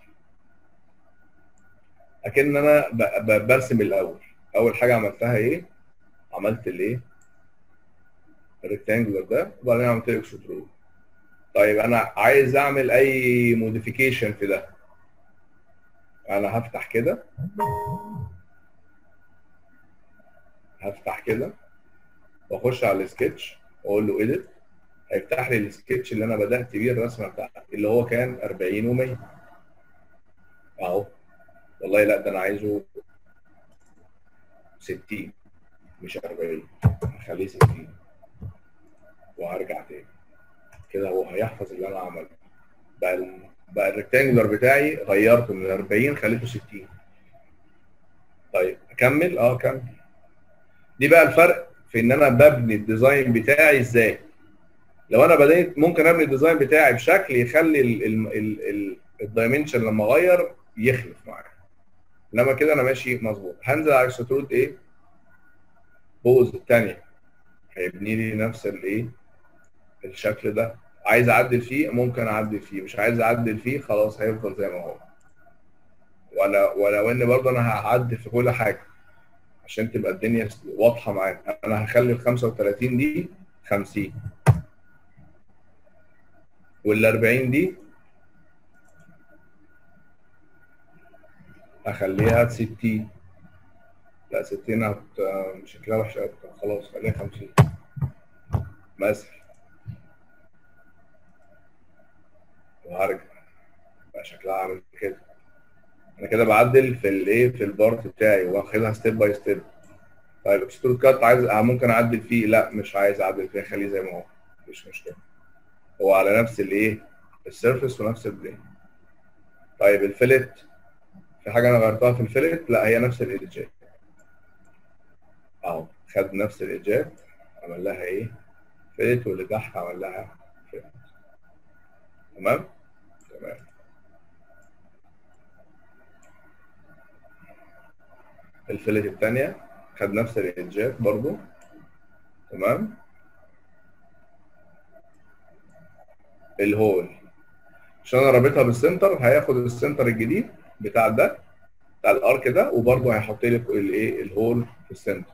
اكن انا ب- ب- برسم الاول اول حاجه عملتها ايه؟ عملت الايه؟ الريكتانجلر ده وبعدين عملت له اكسترود طيب انا عايز اعمل اي موديفيكيشن في ده انا هفتح كده هفتح كده واخش على السكتش واقول له اديت هيفتح لي السكتش اللي انا بدات بيه الرسمه بتاعتي اللي هو كان 40 و100 اهو والله لا ده انا عايزه 60 مش 40 هخليه 60 وهرجع تاني كده هو هيحفظ اللي انا عملته بقى ال... بقى الريكتانجلر بتاعي غيرته من 40 خليته 60 طيب اكمل اه اكمل دي بقى الفرق في ان انا ببني الديزاين بتاعي ازاي لو انا بديت ممكن ابني الديزاين بتاعي بشكل يخلي ال... ال... ال... ال... الدايمنشن لما اغير يخلف معايا انما كده انا ماشي مظبوط هنزل على اكسترود ايه بوز الثانيه هيبني لي نفس الايه الشكل ده عايز اعدل فيه ممكن اعدل فيه مش عايز اعدل فيه خلاص هيفضل زي ما هو ولا ولو ان برضه انا هعدل في كل حاجه عشان تبقى الدنيا واضحه معانا انا هخلي ال 35 دي 50 وال 40 دي اخليها 60 لا 60 هت... شكلها وحش قوي خلاص خليها 50 مثلا وهرجع بقى شكلها عامل كده انا كده بعدل في الايه في البارت بتاعي واخدها ستيب باي ستيب طيب اكسترود كات عايز ممكن اعدل فيه لا مش عايز اعدل فيه خليه زي ما هو مفيش مشكله هو على نفس الايه السيرفيس ونفس البلين طيب الفلت في حاجه انا غيرتها في الفلت لا هي نفس الايدجات اهو خد نفس الايدجات عمل لها ايه فلت واللي تحت عمل لها فلت تمام تمام الفلت الثانيه خد نفس الايدجات برضو تمام الهول عشان انا رابطها بالسنتر هياخد السنتر الجديد بتاع ده بتاع الارك ده وبرضه هيحط لي الايه الهول في السنتر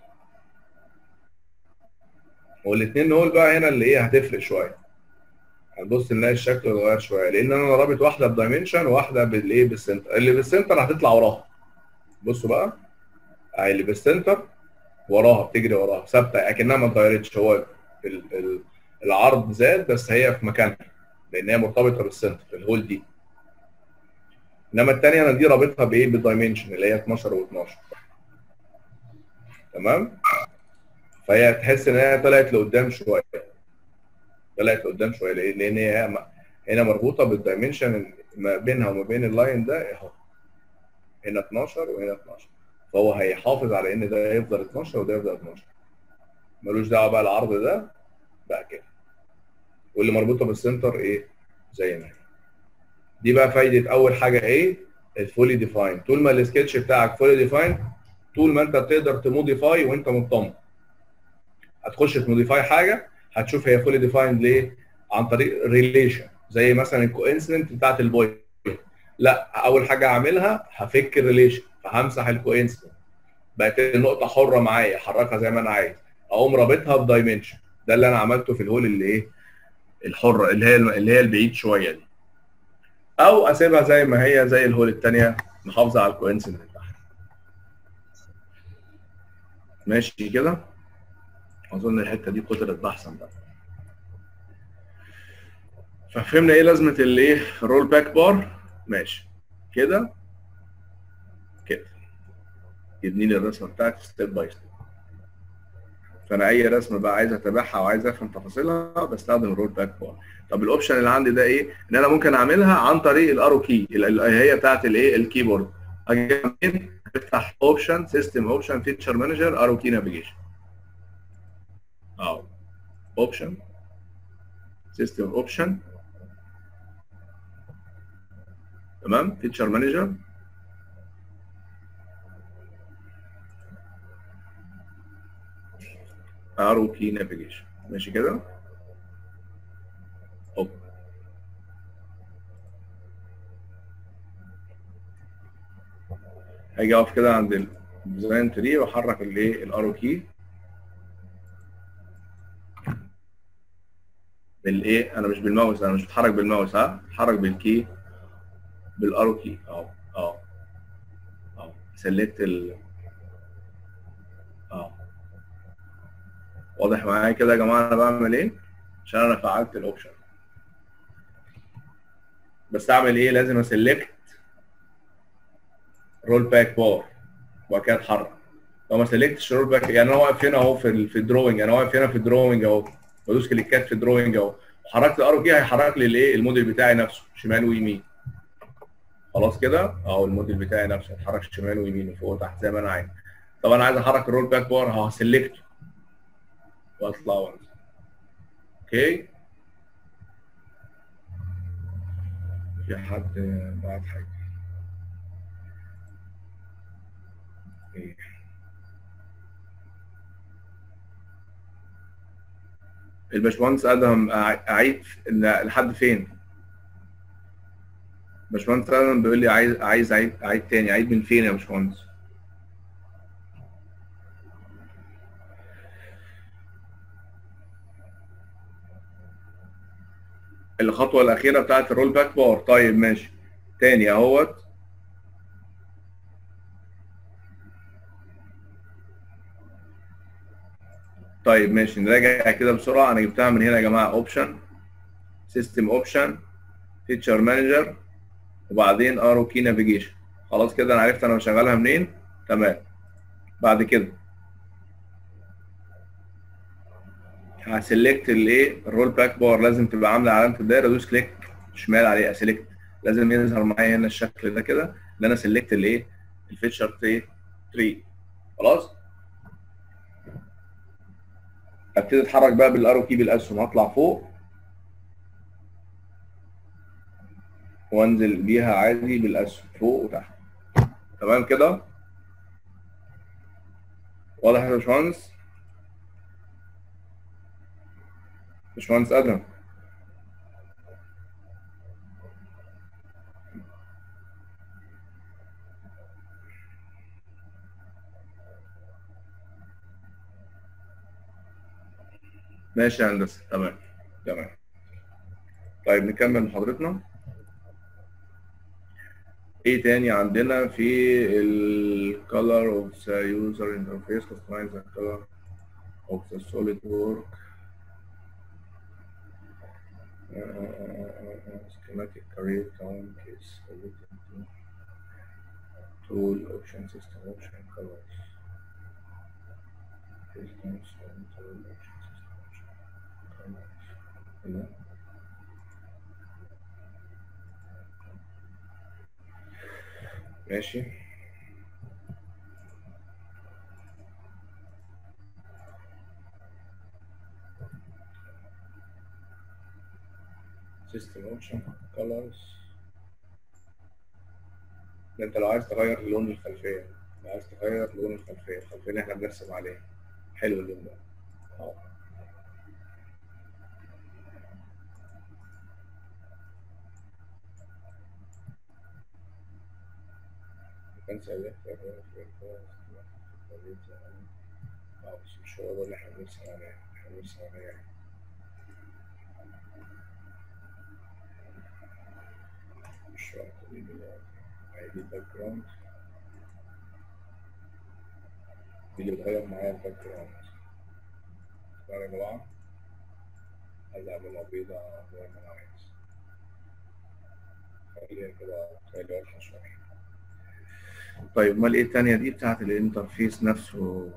والاثنين هول بقى هنا اللي ايه هتفرق شويه هنبص نلاقي الشكل اتغير شويه لان انا رابط واحده بدايمنشن وواحده بالايه بالسنتر اللي بالسنتر هتطلع وراها بصوا بقى اهي اللي بالسنتر وراها بتجري وراها ثابته اكنها ما اتغيرتش هو ال ال العرض زاد بس هي في مكانها لان هي مرتبطه بالسنتر الهول دي انما الثانيه انا دي رابطها بايه بالدايمنشن اللي هي 12 و12 تمام فهي تحس ان هي طلعت لقدام شويه طلعت لقدام شويه ليه؟ لان هي هنا مربوطه بالدايمنشن ما بينها وما بين اللاين ده اهو هنا 12 وهنا 12 فهو هيحافظ على ان ده يفضل 12 وده يفضل 12 ملوش دعوه بقى العرض ده بقى كده واللي مربوطه بالسنتر ايه زي ما هي دي بقى فايده اول حاجه ايه الفولي ديفاين طول ما السكتش بتاعك فولي ديفاين طول ما انت بتقدر تموديفاي وانت مطمن هتخش تموديفاي حاجه هتشوف هي فولي ديفايند ليه عن طريق ريليشن زي مثلا الكوانسيدنت بتاعت البوينت لا اول حاجه هعملها هفك الريليشن فهمسح الكوانسيدنت بقت النقطه حره معايا احركها زي ما انا عايز اقوم رابطها بدايمنشن ده اللي انا عملته في الهول اللي ايه الحره اللي هي اللي هي البعيد شويه دي او اسيبها زي ما هي زي الهول الثانيه محافظه على الكوانسيدنت بتاعها ماشي كده اظن الحته دي قدرت بحثا بقى ففهمنا ايه لازمه الايه الرول باك بار ماشي كده كده يبني لي الرسمه بتاعتي ستيب باي ستيب فانا اي رسمه بقى عايز اتابعها وعايز افهم تفاصيلها بستخدم الرول باك بار طب الاوبشن اللي عندي ده ايه ان انا ممكن اعملها عن طريق الارو كي هي بتاعت الايه الكيبورد اجي افتح اوبشن سيستم اوبشن فيتشر مانجر ارو كي نافيجيشن اهو اوبشن سيستم اوبشن تمام فيتشر مانجر ارو كي نافيجيشن ماشي كده اوب هاجي اقف كده عند الديزاين تري واحرك الايه الارو كي بالايه انا مش بالماوس انا مش بتحرك بالماوس ها بتحرك بالكي بالارو كي اهو اهو اهو سلكت ال اهو واضح معايا كده يا جماعه انا بعمل ايه عشان انا فعلت الاوبشن بس اعمل ايه لازم اسلكت رول باك بار وبعد كده اتحرك لو ما سلكتش رول باك يعني انا واقف هنا اهو في ال- في الدروينج انا واقف هنا في الدروينج اهو بدوس كليكات في الدروينج اهو حركت الارو كي هيحرك لي الايه الموديل بتاعي نفسه شمال ويمين خلاص كده اهو الموديل بتاعي نفسه هيتحرك شمال ويمين وفوق وتحت زي ما انا عايز طب انا عايز احرك الرول باك بار هسلكته واطلع وانزل اوكي في حد بعت حاجه ايه الباشمهندس ادهم أع- اعيد ل- لحد فين؟ باشمهندس ادهم بيقول لي عايز عايز اعيد اعيد تاني اعيد من فين يا باشمهندس؟ الخطوه الاخيره بتاعت الرول باك بار طيب ماشي تاني اهوت طيب ماشي نراجع كده بسرعه انا جبتها من هنا يا جماعه اوبشن سيستم اوبشن فيتشر مانجر وبعدين ارو كي نافيجيشن خلاص كده انا عرفت انا بشغلها منين تمام بعد كده هسلكت الايه الرول باك بار لازم تبقى عامله علامه الدايره دوس كليك شمال عليه اسلكت لازم يظهر معايا هنا الشكل ده كده اللي انا سلكت الايه الفيتشر تري تري خلاص ابتدي اتحرك بقى بالارو كي بالاسهم اطلع فوق وانزل بيها عادي بالاسهم فوق وتحت تمام كده واضح يا باشمهندس باشمهندس ادهم ماشي يا هندسه تمام تمام طيب نكمل محاضرتنا ايه تاني عندنا في ال color of the user interface customize the color of the solid work uh, schematic career town case everything to tool option system option colors distance and tool option system option colors هنا. ماشي system option colors ده انت لو عايز تغير لون الخلفيه لو عايز تغير لون الخلفيه الخلفيه اللي احنا بنرسم عليها حلو اللون ده اه كان سألت اه بس مش هو ده اللي احنا بنرسم عليه احنا بنرسم عليه يعني مش وقت دي دلوقتي هيجي الباك جراوند دي اللي بتغير معايا الباك جراوند اسمعوا يا جماعة عايز اعملها بيضة زي ما انا عايز خليها كده خليها واضحة شوية طيب امال ايه التانية دي بتاعت الانترفيس نفسه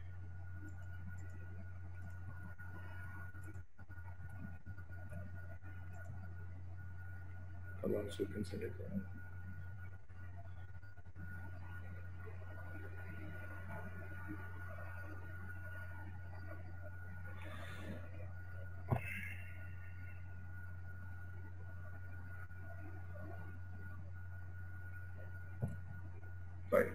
خلاص يمكن سلكت طيب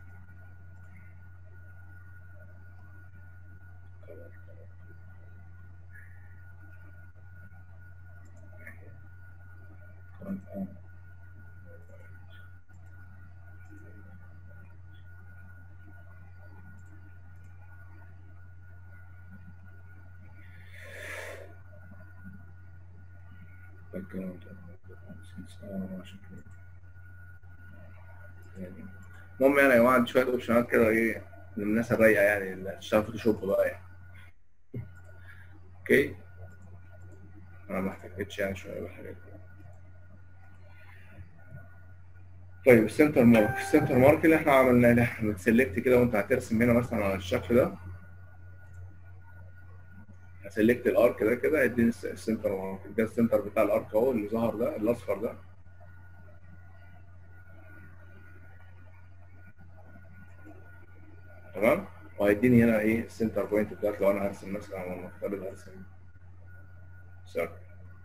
المهم يعني يا جماعه عندي شويه اوبشنات كده ايه من الناس الرايقه يعني اللي هتشتغل فوتوشوب بقى يعني اوكي انا ما احتاجتش يعني شويه بالحاجات دي طيب السنتر مارك السنتر مارك اللي احنا عملناه ده احنا بتسلكت كده وانت هترسم هنا مثلا على الشكل ده هسلكت الارك ده كده هيديني السنتر مارك ده السنتر بتاع الارك اهو اللي ظهر ده الاصفر ده تمام وهيديني هنا ايه السنتر بوينت بتاعت لو انا هرسم مثلا على نفترض هرسم سيركل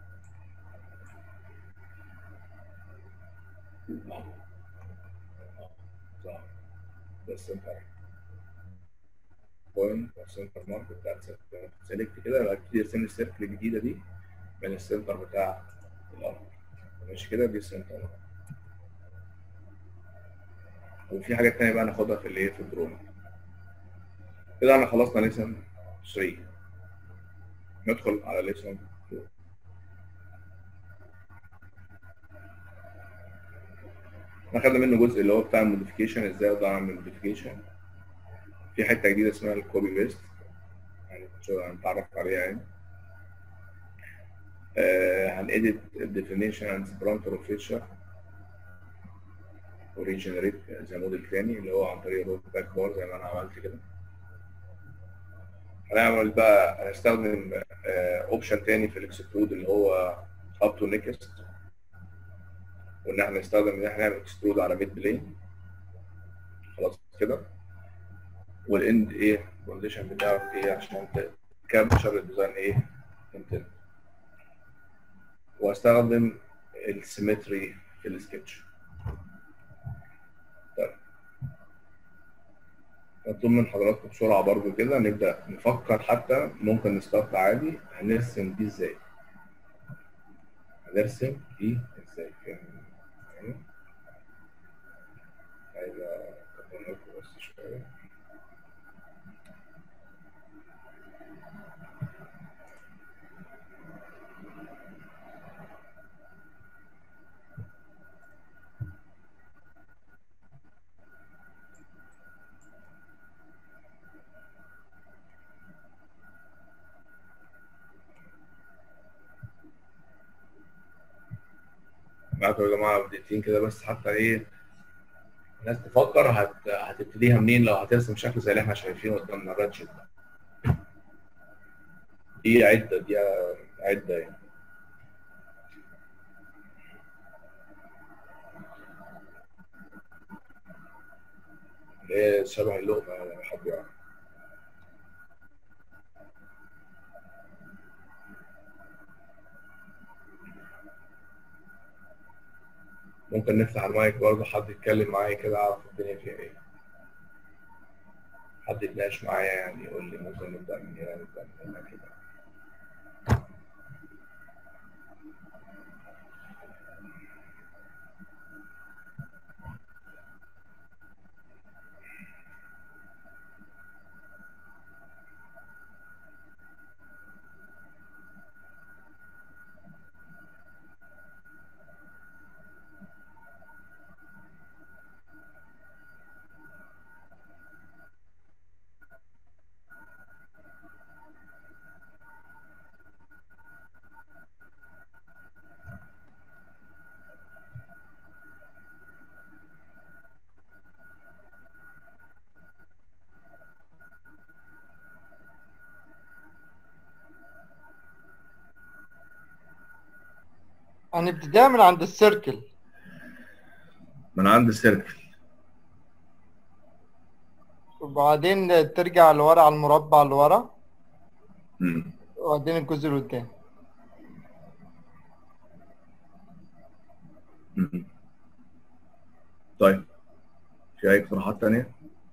صح ده السنتر بوينت السنتر مارك بتاع السيركل سيلكت كده يبقى ابتدي ارسم لي السيركل الجديده دي من السنتر بتاع الارض ماشي كده دي السنتر وفي حاجات تانية بقى ناخدها في الايه في الدرون كده احنا خلصنا ليسن 3 ندخل على ليسن 4 احنا خدنا منه جزء اللي هو بتاع الموديفيكيشن ازاي اقدر اعمل موديفيكيشن في حته جديده اسمها الكوبي بيست يعني هنتعرف عليها يعني آه هنedit الديفينيشن اند سبرانتر اوف فيتشر وريجنريت زي موديل تاني اللي هو عن طريق الروت باك بار زي ما انا عملت كده هنعمل بقى هنستخدم اوبشن تاني في الاكسترود اللي هو اب تو نيكست وان احنا نستخدم ان احنا نعمل اكسترود على ميد بلين خلاص كده والاند ايه كونديشن بتاعك ايه عشان تكابتشر الديزاين ايه انتنت واستخدم السيمتري في السكتش طيب مطلوب من حضراتكم بسرعه برضو كده نبدا نفكر حتى ممكن نستارت عادي هنرسم دي ازاي هنرسم دي ازاي يعني عايز اكبر لكم بس شويه معاكم يا جماعه دقيقتين كده بس حتى ايه الناس تفكر هت... هتبتديها منين لو هترسم شكل زي اللي احنا شايفينه قدامنا الرادجت ده دي عده دي عده يعني اللي هي شبه اللقمه يعني حد يعرف ممكن نفتح المايك برضه حد يتكلم معايا كده اعرف الدنيا فيها ايه حد يتناقش معايا يعني يقول لي ممكن نبدا من هنا نبدا من هنا كده هنبتديها من عند السيركل من عند السيركل وبعدين ترجع لورا على المربع اللي ورا مم. وبعدين الجزء اللي قدام مم. طيب في اي اقتراحات تانية؟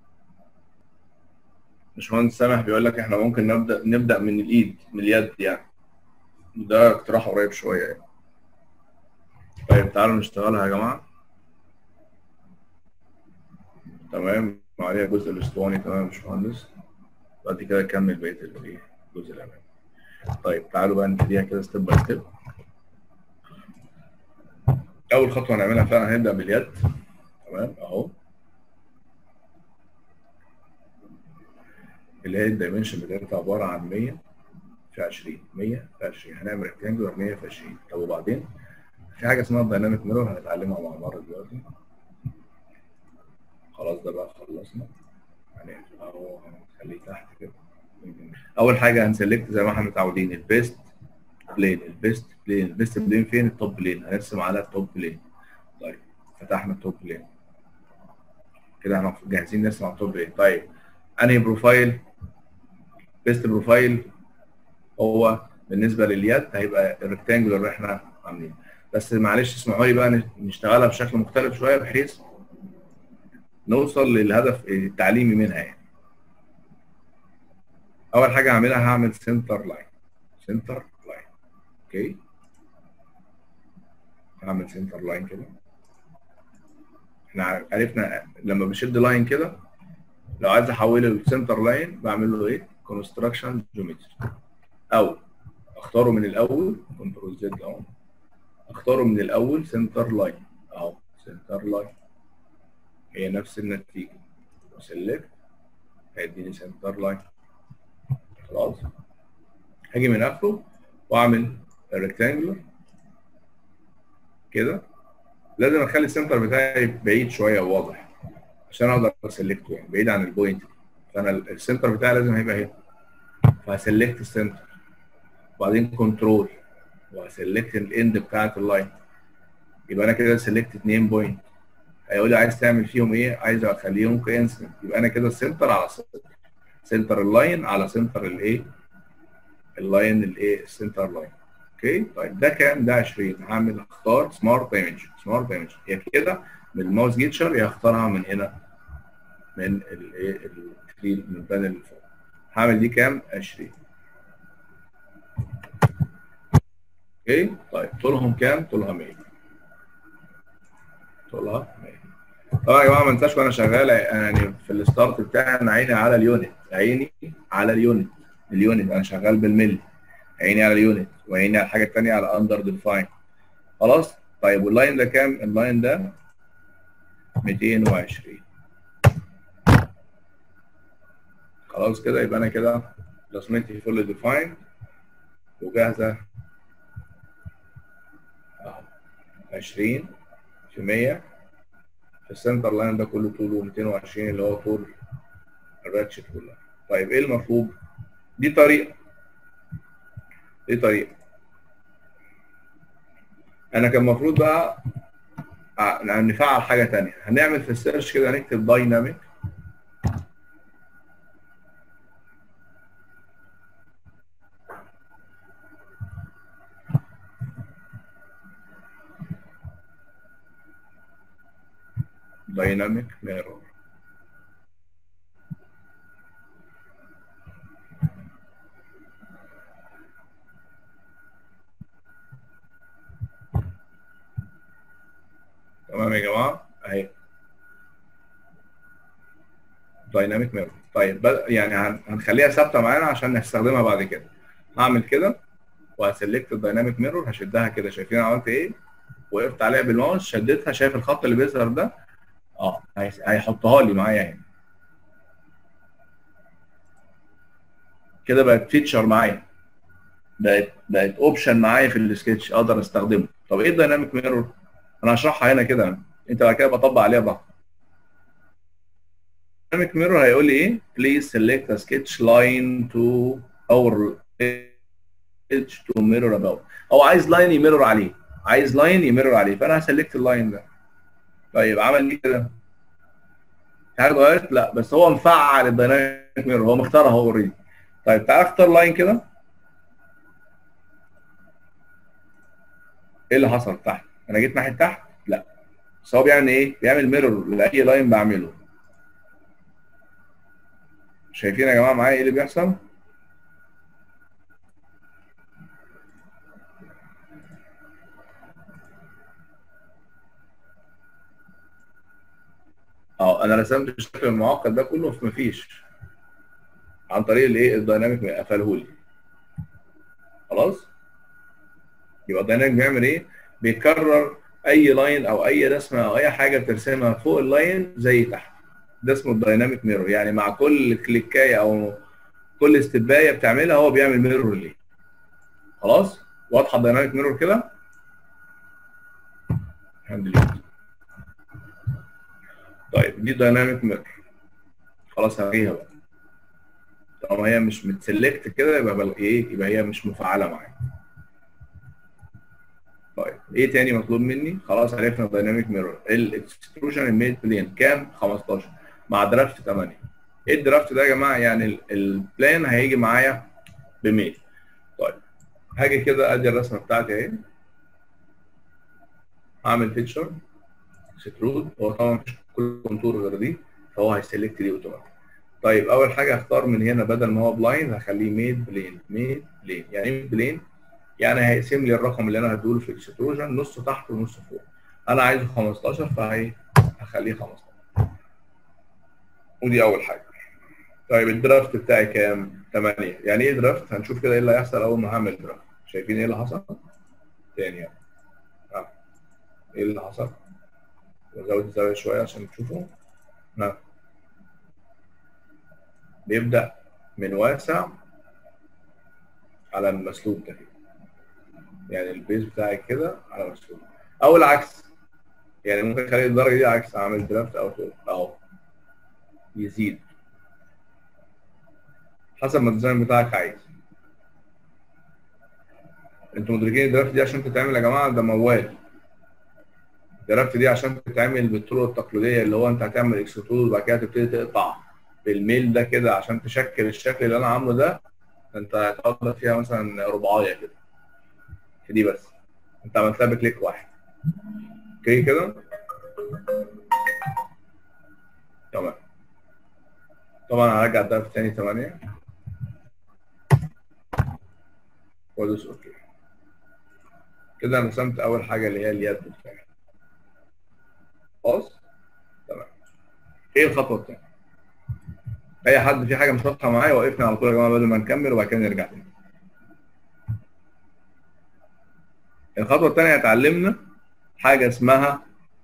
باشمهندس سامح بيقول لك احنا ممكن نبدا نبدا من الايد من اليد يعني ده اقتراح قريب شويه يعني طيب تعالوا نشتغلها يا جماعه تمام عليها الجزء الاسطواني تمام يا باشمهندس بعد كده نكمل بقيه الايه الجزء الامامي طيب تعالوا بقى نبتديها كده ستيب باي ستيب اول خطوه هنعملها فعلا هنبدا باليد تمام اهو اللي هي الدايمنشن بتاعتها عباره عن 100 في 20 100 في 20 هنعمل ريكتانجولار 100 في 20 طب وبعدين في حاجه اسمها الدايناميك ميرور هنتعلمها مع بعض دلوقتي خلاص ده بقى خلصنا هنقفل اهو هنخليه تحت كده اول حاجه هنسلكت زي ما احنا متعودين البيست بلين البيست بلين البيست بلين فين التوب بلين هنرسم على التوب بلين طيب فتحنا التوب بلين كده احنا جاهزين نرسم على التوب بلين طيب انهي بروفايل بيست بروفايل هو بالنسبه لليد هيبقى الريكتانجولار اللي احنا عاملينه بس معلش اسمحوا لي بقى نشتغلها بشكل مختلف شويه بحيث نوصل للهدف التعليمي منها يعني اول حاجه هعملها هعمل سنتر لاين سنتر لاين اوكي هعمل سنتر لاين كده احنا عرفنا لما بشد لاين كده لو عايز احوله لسنتر لاين بعمل له ايه كونستراكشن جيومتري او اختاره من الاول كنترول زد اهو اختاره من الاول سنتر لاين اهو سنتر لاين هي نفس النتيجه وسلكت هيديني سنتر لاين خلاص هاجي من اخره واعمل الريكتانجلر كده لازم اخلي السنتر بتاعي بعيد شويه وواضح عشان اقدر اسلكته يعني بعيد عن البوينت فانا السنتر بتاعي لازم هيبقى هنا فهسلكت السنتر وبعدين كنترول وهسلكت الاند بتاعت اللاين يبقى انا كده سلكت اتنين بوينت هيقول لي عايز تعمل فيهم ايه عايز اخليهم كانسنت يبقى انا كده السنتر على سنتر سنتر اللاين على سنتر الايه اللاين الايه السنتر لاين اوكي طيب ده كام ده 20 هعمل اختار سمارت ايمج سمارت ايمج هي كده من الماوس جيتشر يا اختارها من هنا من الايه الكلين من البانل اللي فوق هعمل دي كام 20 اوكي طيب طولهم كام طولها 100 طولها 100 طبعا يا جماعه ما انساش وانا شغال يعني في الستارت بتاعي انا عيني على اليونت عيني على اليونت اليونت انا شغال بالملي عيني على اليونت وعيني على الحاجه الثانيه على اندر ديفاين خلاص طيب واللاين ده كام اللاين ده 220 خلاص كده يبقى انا كده رسمتي فول ديفاين وجاهزه 20 في 100 في السنتر لاين ده كله طوله 220 اللي هو طول الراتشت كلها طيب ايه المطلوب دي طريقه دي طريقه انا كان المفروض بقى نفعل حاجه ثانيه هنعمل في السيرش كده هنكتب دايناميك dynamic mirror تمام يا جماعه اهي دايناميك ميرور طيب يعني هنخليها ثابته معانا عشان نستخدمها بعد كده هعمل كده وهسلكت الدايناميك ميرور هشدها كده شايفين عملت ايه وقفت عليها بالماوس شدتها شايف الخط اللي بيظهر ده اه هيحطها لي معايا هنا كده بقت فيتشر معايا بقت بقت اوبشن معايا في السكتش اقدر استخدمه طب ايه الدايناميك ميرور انا هشرحها هنا كده انت بعد كده بطبق عليها بقى الدايناميك ميرور هيقول لي ايه بليز سيلكت ا سكتش لاين تو اور edge to mirror about هو عايز لاين يمرر عليه عايز لاين يمرر عليه فانا هسلكت اللاين ده طيب عمل لي كده حاجه اتغيرت لا بس هو مفعل الدايناميك ميرور هو مختارها هو اوريدي طيب تعال اختار لاين كده ايه اللي حصل تحت انا جيت ناحيه تحت لا بس هو بيعمل ايه؟ بيعمل ميرور لاي لاين بعمله شايفين يا جماعه معايا ايه اللي بيحصل؟ اه انا رسمت الشكل المعقد ده كله في مفيش عن طريق الايه الدايناميك قفله لي خلاص يبقى الدايناميك بيعمل ايه بيكرر اي لاين او اي رسمه او اي حاجه بترسمها فوق اللاين زي تحت ده اسمه الدايناميك ميرور يعني مع كل كليكايه او كل استبايه بتعملها هو بيعمل ميرور ليه خلاص واضحه الدايناميك ميرور كده هندلت طيب دي دايناميك ميرور خلاص هلغيها بقى طالما هي مش متسلكت كده يبقى بل... ايه يبقى هي مش مفعله معايا طيب ايه تاني مطلوب مني خلاص عرفنا الدايناميك ميرور الاكستروجن الميد بلين كام 15 مع درافت 8 ايه الدرافت ده يا جماعه يعني البلان هيجي معايا بميل طيب هاجي كده ادي الرسمه بتاعتي اهي هعمل فيتشر سترود هو طبعا مفيش كل كونتور غير دي فهو هيسلكت دي اوتوماتيك طيب اول حاجه هختار من هنا بدل ما هو بلايند هخليه ميد بلين ميد بلين يعني ايه بلين يعني هيقسم لي الرقم اللي انا هديله في الاكستروجن نص تحت ونص فوق انا عايزه 15 فهي هخليه 15 ودي اول حاجه طيب الدرافت بتاعي كام 8 يعني ايه درافت هنشوف كده ايه اللي هيحصل اول ما هعمل درافت شايفين ايه اللي حصل تاني يعني. ها ايه اللي حصل نزود الزاويه شويه عشان تشوفوا ها بيبدا من واسع على المسلوب ده يعني البيز بتاعي كده على مسلوب او العكس يعني ممكن اخلي الدرجه دي عكس اعمل درافت او فوق اهو يزيد حسب ما الديزاين بتاعك عايز انتوا مدركين الدرافت دي عشان تتعمل يا جماعه ده موال الدرافت دي عشان تتعمل بالطرق التقليديه اللي هو انت هتعمل اكسترود وبعد كده تبتدي تقطع بالميل ده كده عشان تشكل الشكل اللي انا عامله ده انت هتقعد فيها مثلا رباعيه كده في دي بس انت عملتها بكليك واحد اوكي كده تمام طبعا هرجع الدرافت تاني 8 وادوس اوكي كده انا رسمت اول حاجه اللي هي اليد بتاعي خلاص تمام ايه الخطوه الثانيه اي حد في حاجه مش واضحه معايا وقفنا على طول يا جماعه بدل ما نكمل وبعد كده نرجع تاني الخطوه الثانيه هتعلمنا حاجه اسمها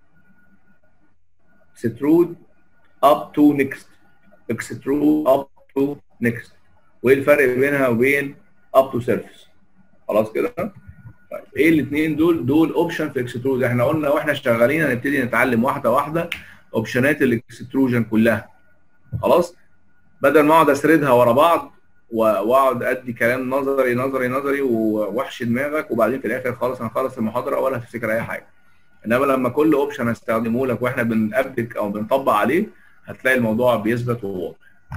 extrude up to next extrude up to next وايه الفرق بينها وبين up to surface خلاص كده طيب ايه الاثنين دول دول اوبشن في اكسترود احنا قلنا واحنا شغالين هنبتدي نتعلم واحده واحده اوبشنات الاكستروجن كلها خلاص بدل ما اقعد اسردها ورا بعض واقعد ادي كلام نظري نظري نظري ووحش دماغك وبعدين في الاخر خالص هنخلص المحاضره ولا هتفتكر اي حاجه انما لما كل اوبشن استخدمه لك واحنا بنأبلك او بنطبق عليه هتلاقي الموضوع بيثبت وواضح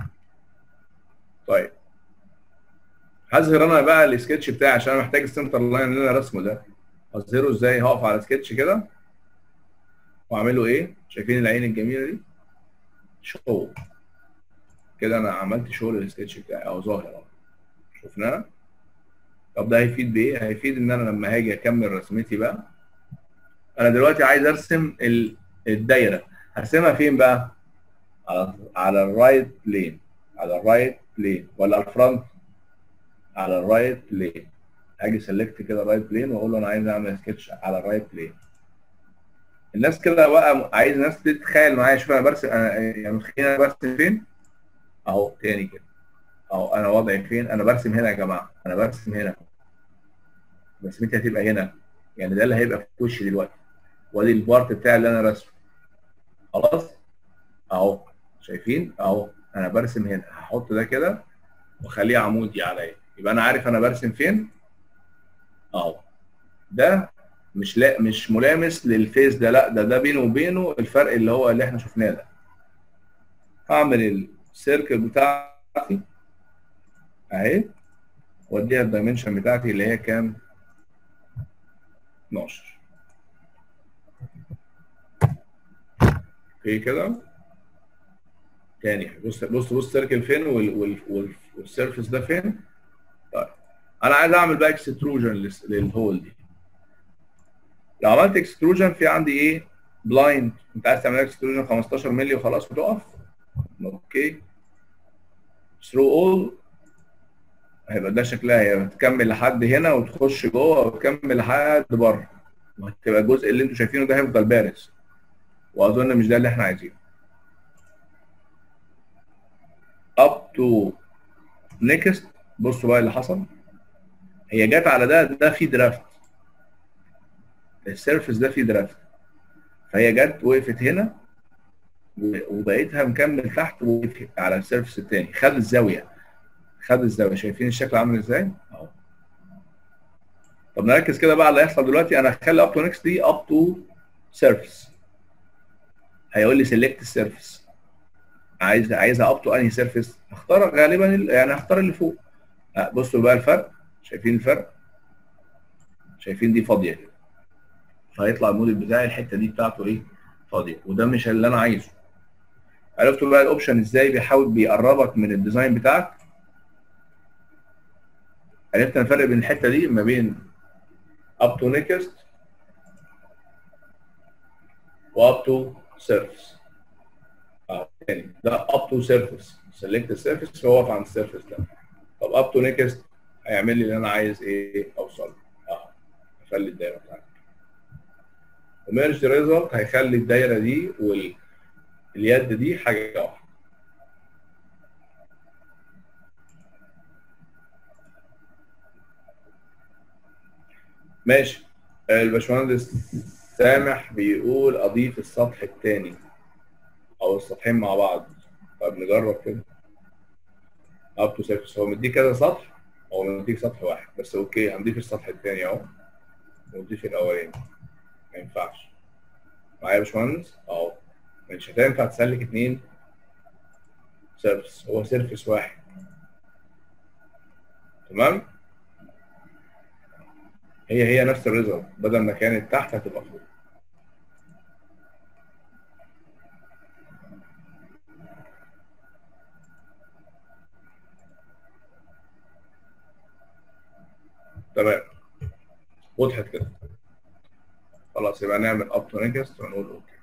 طيب هظهر انا بقى السكتش بتاعي عشان انا محتاج السنتر لاين اللي انا رسمه ده هظهره ازاي هقف على سكتش كده واعمل له ايه شايفين العين الجميله دي شو كده انا عملت شو للسكتش بتاعي او ظاهر اهو شفناه طب ده هيفيد بايه هيفيد ان انا لما هاجي اكمل رسمتي بقى انا دلوقتي عايز ارسم الدايره هرسمها فين بقى على على الرايت بلين على الرايت بلين ولا الفرونت على الرايت بلين هاجي سيلكت كده الرايت بلين واقول له انا عايز اعمل سكتش على الرايت بلين الناس كده بقى عايز ناس تتخيل معايا شوف انا برسم انا يعني متخيل انا برسم فين اهو تاني كده اهو انا وضعي فين انا برسم هنا يا جماعه انا برسم هنا رسمتي هتبقى هنا يعني ده اللي هيبقى في وشي دلوقتي وادي البارت بتاعي اللي انا رسمه خلاص اهو شايفين اهو انا برسم هنا هحط ده كده واخليه عمودي عليا يبقى انا عارف انا برسم فين اهو ده مش لا مش ملامس للفيس ده لا ده ده بينه وبينه الفرق اللي هو اللي احنا شفناه ده هعمل السيركل بتاعتي اهي واديها الدايمنشن بتاعتي اللي هي كام 12 اوكي كده تاني بص بص بص السيركل فين وال وال وال والسيرفيس ده فين طيب انا عايز اعمل بقى اكستروجن للهول دي لو عملت اكستروجن في عندي ايه بلايند انت عايز تعمل اكستروجن 15 مللي وخلاص وتقف اوكي ثرو اول هيبقى ده شكلها هي تكمل لحد هنا وتخش جوه وتكمل لحد بره وهتبقى الجزء اللي انتوا شايفينه ده هيفضل بارز واظن مش ده اللي احنا عايزينه اب تو نيكست بصوا بقى اللي حصل هي جت على ده ده في درافت السيرفس ده في درافت فهي جت وقفت هنا وبقيتها مكمل تحت ووقف على السيرفس الثاني خد الزاويه خد الزاويه شايفين الشكل عامل ازاي؟ اهو طب نركز كده بقى على اللي هيحصل دلوقتي انا هخلي اب تو نيكست دي اب تو سيرفس هيقول لي سيلكت السيرفس عايز عايزها اب تو انهي سيرفيس هختار غالبا يعني هختار اللي فوق بصوا بقى الفرق شايفين الفرق شايفين دي فاضيه كده فهيطلع الموديل بتاعي الحته دي بتاعته ايه فاضيه وده مش اللي انا عايزه عرفتوا بقى الاوبشن ازاي بيحاول بيقربك من الديزاين بتاعك عرفت الفرق بين الحته دي ما بين اب تو نيكست واب تو سيرفيس اه تاني ده اب تو سيرفيس سيلكت السيرفيس فهو عند السيرفيس ده طب اب تو نيكست هيعمل لي اللي انا عايز ايه اوصل اه اخلي الدايره بتاعتي وميرج ريزلت هيخلي الدايره دي واليد دي حاجه واحده ماشي الباشمهندس سامح بيقول اضيف السطح الثاني او السطحين مع بعض طب نجرب كده اب تو سيرفيس هو مديك كذا سطح هو مديك سطح واحد بس اوكي هنضيف السطح الثاني اهو ونضيف الاولاني ما ينفعش معايا يا باشمهندس اهو مش هتنفع تسلك اثنين سيرفيس هو سيرفيس واحد تمام هي هي نفس الريزلت بدل ما كانت تحت هتبقى فوق تمام وضحت كده خلاص يبقى نعمل اب تو نيكست ونقول اوكي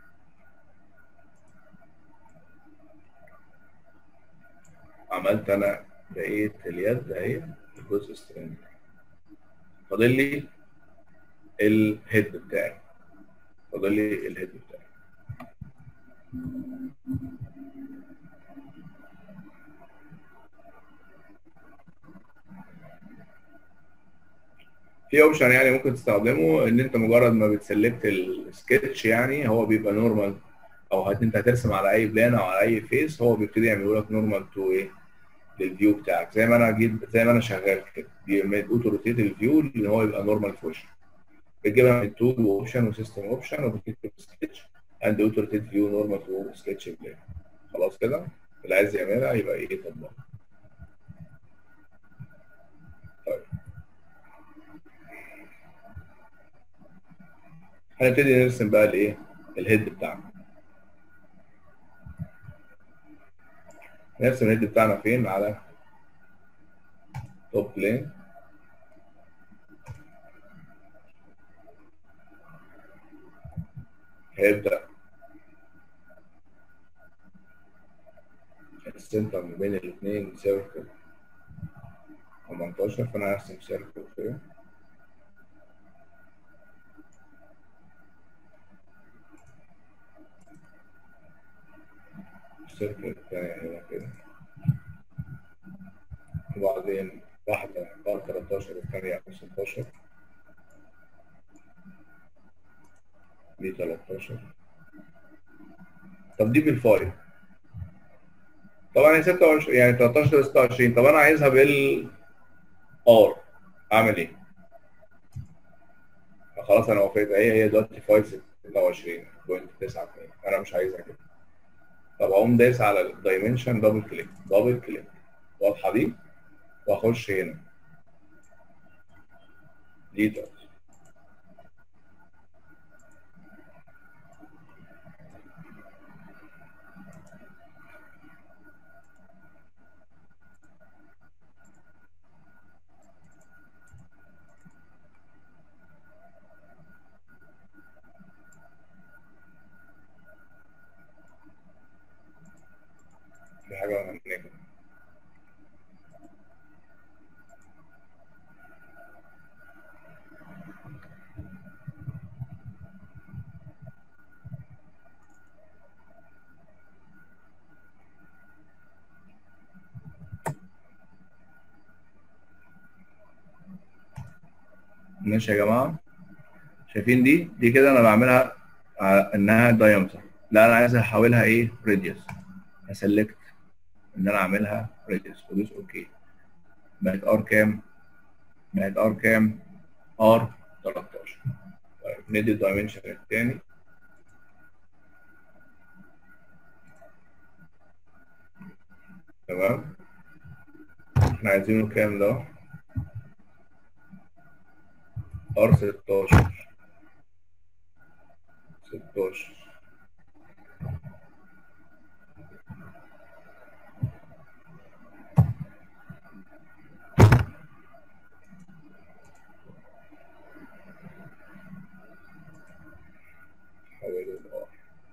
عملت انا بقيت اليد اهي الجزء سترينج فاضل لي الهيد بتاعي فاضل لي الهيد بتاعي في اوبشن يعني ممكن تستخدمه ان انت مجرد ما بتسلكت السكتش يعني هو بيبقى نورمال او هت انت هترسم على اي بلان او على اي فيس هو بيبتدي يعمل لك نورمال تو ايه للفيو بتاعك زي ما انا جيت زي ما انا شغال كده بيعمل روتيت الفيو اللي هو يبقى نورمال في وشك بتجيبها من تول واوبشن وسيستم اوبشن وبتكتب سكتش اند اوتو روتيت فيو نورمال تو سكتش بلان خلاص كده اللي عايز يعملها يبقى ايه يطبقها طيب هنبتدي نرسم بقى الايه الهيد بتاعنا نرسم الهيد بتاعنا فين على توب بلين هيبدأ السنتر ما بين الاثنين سيركل 18 فانا هرسم سيركل كده السيركل الثاني هنا كده وبعدين واحدة بار 13 والثانية 16 دي 13 طب دي بالفايل طبعا هي 26 يعني 13 26 طب انا عايزها بال ار اعمل ايه؟ خلاص انا وافقت هي هي دلوقتي فايل 26.92 انا مش عايزها كده طب اقوم دايس على الدايمنشن دبل كليك دبل كليك واضحه دي واخش هنا ديتايلز حاجه وهنجم ماشي يا جماعه شايفين دي دي كده انا بعملها على انها دايمتر لا انا عايز احولها ايه راديوس هسلكت ان انا اعملها راديوس ودوس اوكي بقت ار كام بقت ار كام ار 13 طيب ندي الدايمنشن الثاني تمام احنا عايزينه كام ده ار 16 16 حوالي الار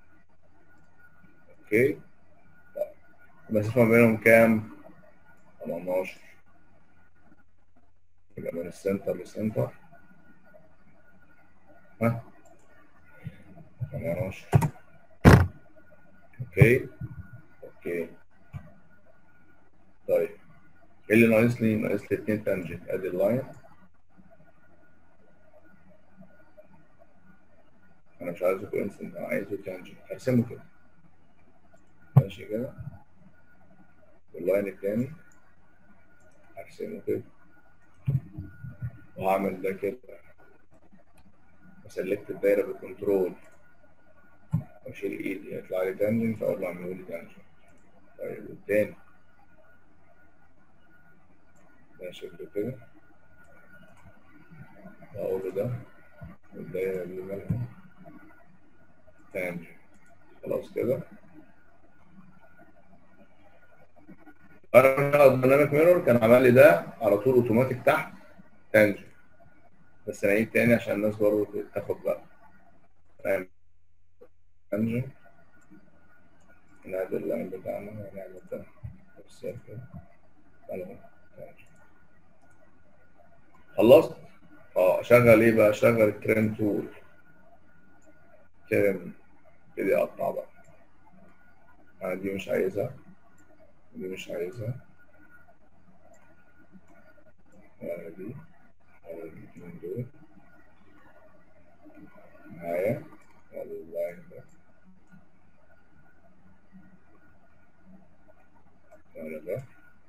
اوكي طيب المسافة ما بينهم كام؟ 18 يبقى من السنتر للسنتر ها 18 اوكي اوكي طيب ايه اللي ناقص لي؟ ناقص لي 2 تانجنت ادي اللاين انا مش عايزه كوينسنت انا عايزه تانجنت هرسمه كده ماشي كده واللاين التاني هرسمه كده وهعمل ده كده وسلكت الدايره بالكنترول واشيل ايدي يطلع لي تانجنت اقول له اعمله لي تانجنت طيب والتاني ده شكله كده واقول له ده والدايره اللي مالها تانجنت خلاص كده انا الديناميك ميرور كان عمل لي ده على طول اوتوماتيك تحت تانجنت بس نعيد تاني عشان الناس برضه تاخد بالها فاهم تانجنت نعدل اللاين بتاعنا ونعمل ده بالسير كده خلصت؟ اه اشغل ايه بقى؟ اشغل الترم تول ترم ابتدي اقطع بقى انا دي مش عايزها دي مش عايزها ولا دي ولا الاثنين دول معايا ولا اللاين ده ولا ده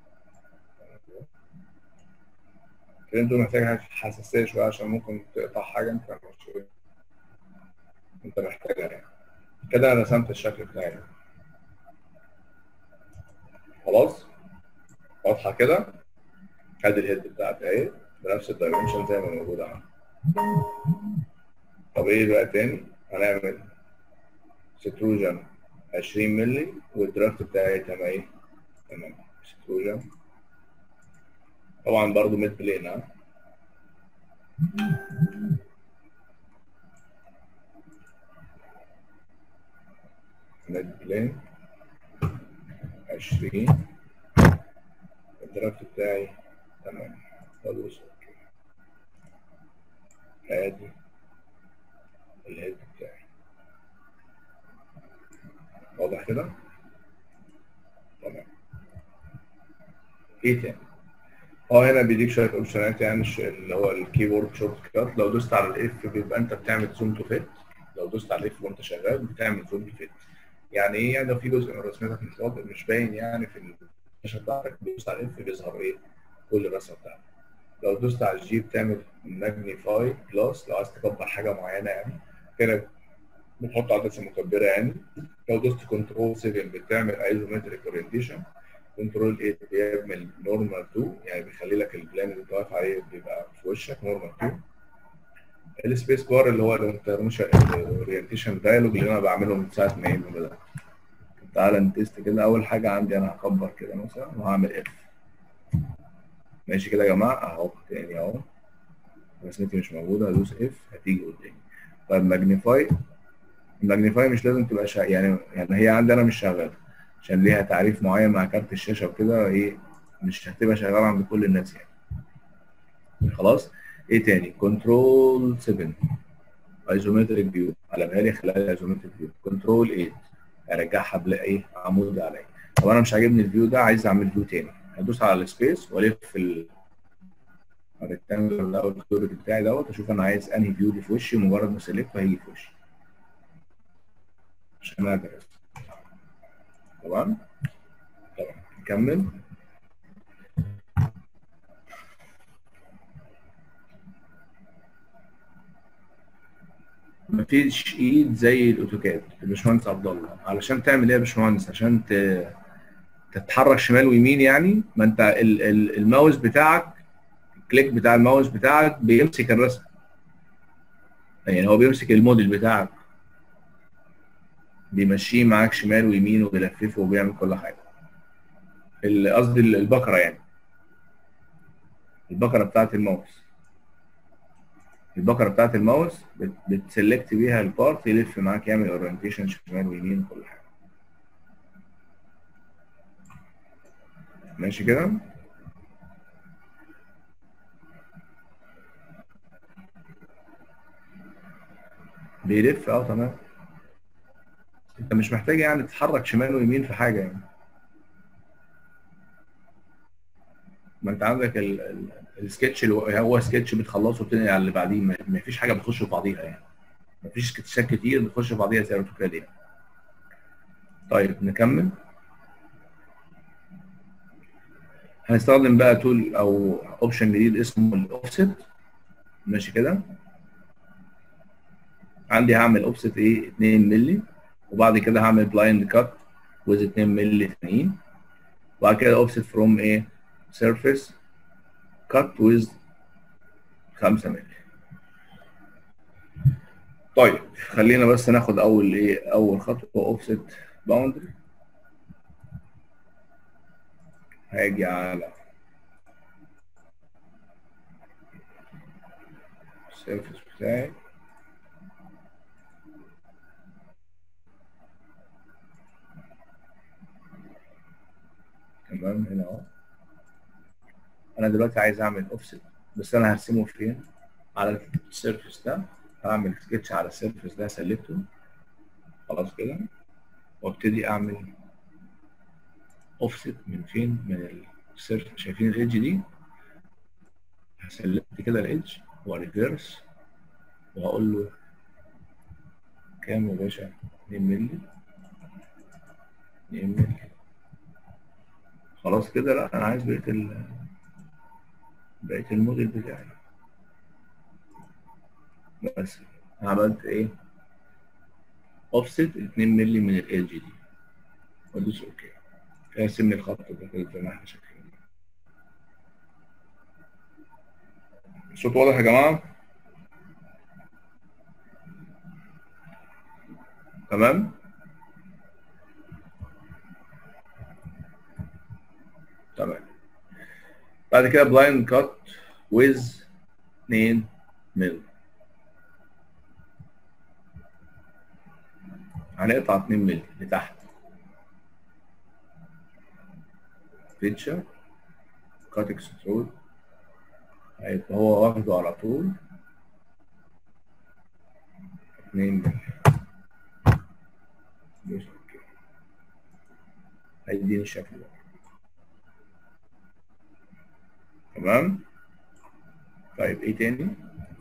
الكلام ده محتاج حساسية شوية عشان ممكن تقطع حاجة انت مش انت محتاجها يعني كده انا رسمت الشكل بتاعي خلاص واضحة كده ادي الهيد بتاعتي اهي بنفس الدايمنشن زي ما موجودة عندي طب ايه بقى تاني هنعمل ستروجن 20 مللي والدرافت بتاعي تمام ايه تمام ستروجن طبعا برضو ميد بلين ها ميد بلين 20 الدرافت بتاعي تمام بدوس اوكي ادي الهيد بتاعي واضح كده تمام ايه تاني اه هنا بيديك شويه اوبشنات يعني اللي هو الكيبورد شورت كات لو دوست على الاف بيبقى انت بتعمل زوم تو فيت لو دوست على الاف وانت شغال بتعمل زوم تو فيت يعني ايه يعني لو في جزء من رسمتك مش واضح مش باين يعني في الشاشه بتاعتك بتدوس على الاف بيظهر ايه كل الرسمه بتاعتك لو دوست على الجي بتعمل ماجنيفاي بلس لو عايز تكبر حاجه معينه يعني هنا بتحط عدسه مكبره يعني لو دوست كنترول 7 بتعمل ايزومتريك اورينتيشن كنترول 8 بيعمل نورمال 2 يعني بيخلي لك البلان اللي انت واقف عليه بيبقى في وشك نورمال 2 السبيس بار اللي هو الاورينتيشن دايلوج اللي انا بعمله من ساعه ما ايه بدات تعالى نتست كده اول حاجه عندي انا هكبر كده مثلا وهعمل اف ماشي كده يا جماعه اهو تاني اهو رسمتي مش موجوده هدوس اف هتيجي قدامي طيب ماجنيفاي الماجنيفاي مش لازم تبقى شا... يعني يعني هي عندي انا مش شغاله عشان ليها تعريف معين مع كارت الشاشه وكده ايه مش هتبقى شغاله عند كل الناس يعني خلاص ايه تاني كنترول 7 ايزومتريك فيو قلبها لي خلال ايزومتريك فيو كنترول 8 ارجعها بلا ايه عمود عليا طب انا مش عاجبني الفيو ده عايز اعمل فيو تاني هدوس على السبيس والف ال الريكتانجلر ده او الكيوريتي بتاعي دوت اشوف انا عايز انهي فيو دي في وشي مجرد ما سيلكت هيجي في وشي عشان ادرس تمام طبعا نكمل مفيش ايد زي الاوتوكاد الباشمهندس عبد الله علشان تعمل ايه يا باشمهندس عشان ت... تتحرك شمال ويمين يعني ما انت ال... ال... الماوس بتاعك الكليك بتاع الماوس بتاعك بيمسك الرسم يعني هو بيمسك الموديل بتاعك بيمشيه معاك شمال ويمين وبيلففه وبيعمل كل حاجه ال- قصدي ال- البكره يعني البكره بتاعت الماوس البكره بتاعت الماوس بت- بتسلكت بيها البارت يلف معاك يعمل اورينتيشن شمال ويمين وكل حاجه ماشي كده بيلف اه تمام انت مش محتاج يعني تتحرك شمال ويمين في حاجه يعني ما انت عندك ال- ال- السكتش اللي هو- هو سكتش بتخلصه وبتنقل على اللي بعديه ما ما فيش حاجه بتخش في بعضيها يعني ما فيش سكتشات كتير بتخش في بعضيها زي الاوتوكاد يعني طيب نكمل هنستخدم بقى تول او اوبشن جديد اسمه الاوفست ماشي كده عندي هعمل اوفست ايه 2 مللي وبعد كده هعمل بلايند كات ويز 2 مللي تانيين وبعد كده اوفست فروم ايه سيرفيس كات ويز 5 مللي طيب خلينا بس ناخد اول ايه اول خطوه اوفست باوندري هاجي على السيرفيس بتاعي تمام هنا اهو انا دلوقتي عايز اعمل اوفست بس انا هرسمه فين على السيرفيس ده هعمل سكتش على السيرفيس ده سلكته خلاص كده وابتدي اعمل اوفست من فين من السيرفيس شايفين الايدج دي هسلكت كده الايدج وريفيرس وهقول له كام يا باشا 2 مللي 2 مللي خلاص كده لا انا عايز بقيه ال بقيه الموديل بتاعي بس عملت ايه اوفست 2 مللي من ال جي دي وادوس اوكي ارسم لي الخط ده كده زي ما احنا شايفين الصوت واضح يا جماعه تمام تمام بعد كده بلايند كات ويز 2 مل هنقطع 2 مل لتحت فيتشر كات اكسترود هيبقى هو واخده على طول 2 مل دوس اوكي هيديني الشكل ده تمام طيب ايه تاني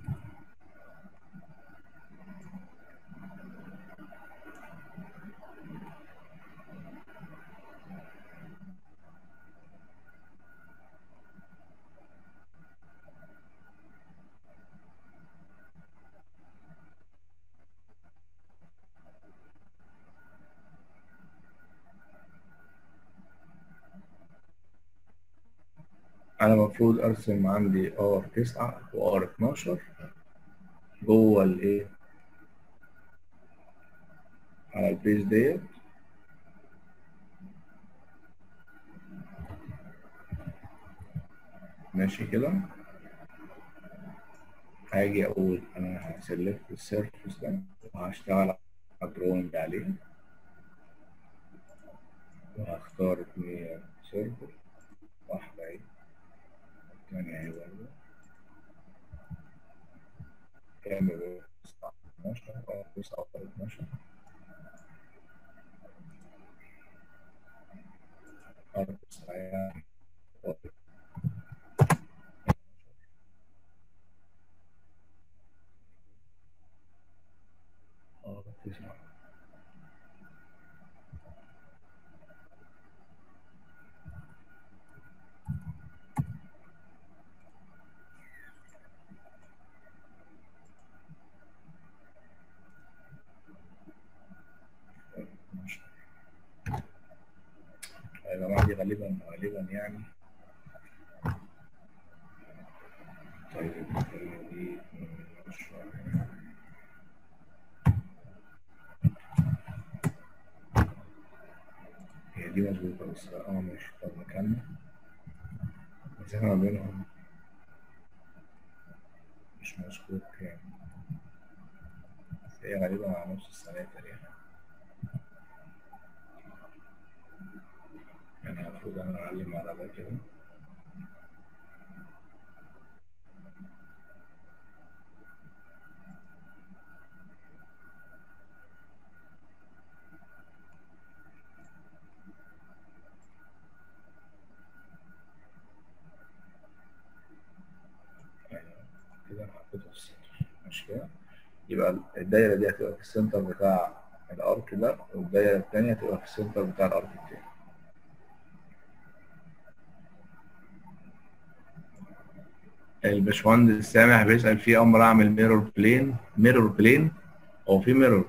انا المفروض ارسم عندي ار 9 وار 12 جوه الايه على البيز ديت ماشي كده هاجي اقول انا هسلكت السيرفيس ده وهشتغل على الدرونج عليه وهختار اتنين سيرفر واحدة اهي التانية اهي برضه كام بقى؟ تسعة اتناشر اه تسعة اتناشر اه تسعة يعني اه تسعة يا جماعة دي غالبا غالبا يعني طيب دي هي دي مظبوطة بس اه ماشي طب نكمل المسافة ما بينهم مش مظبوط يعني بس هي غالبا على نص السناتر يعني يعني المفروض انا اعلم على ده كده أيوة، كده انا حطيته في السنتر مش كده يبقى الدايرة دي هتبقى في السنتر بتاع الارك ده والدايرة التانية هتبقى في السنتر بتاع الارك التاني الباشمهندس سامح بيسأل في أمر أعمل ميرور بلين ميرور بلين هو في ميرور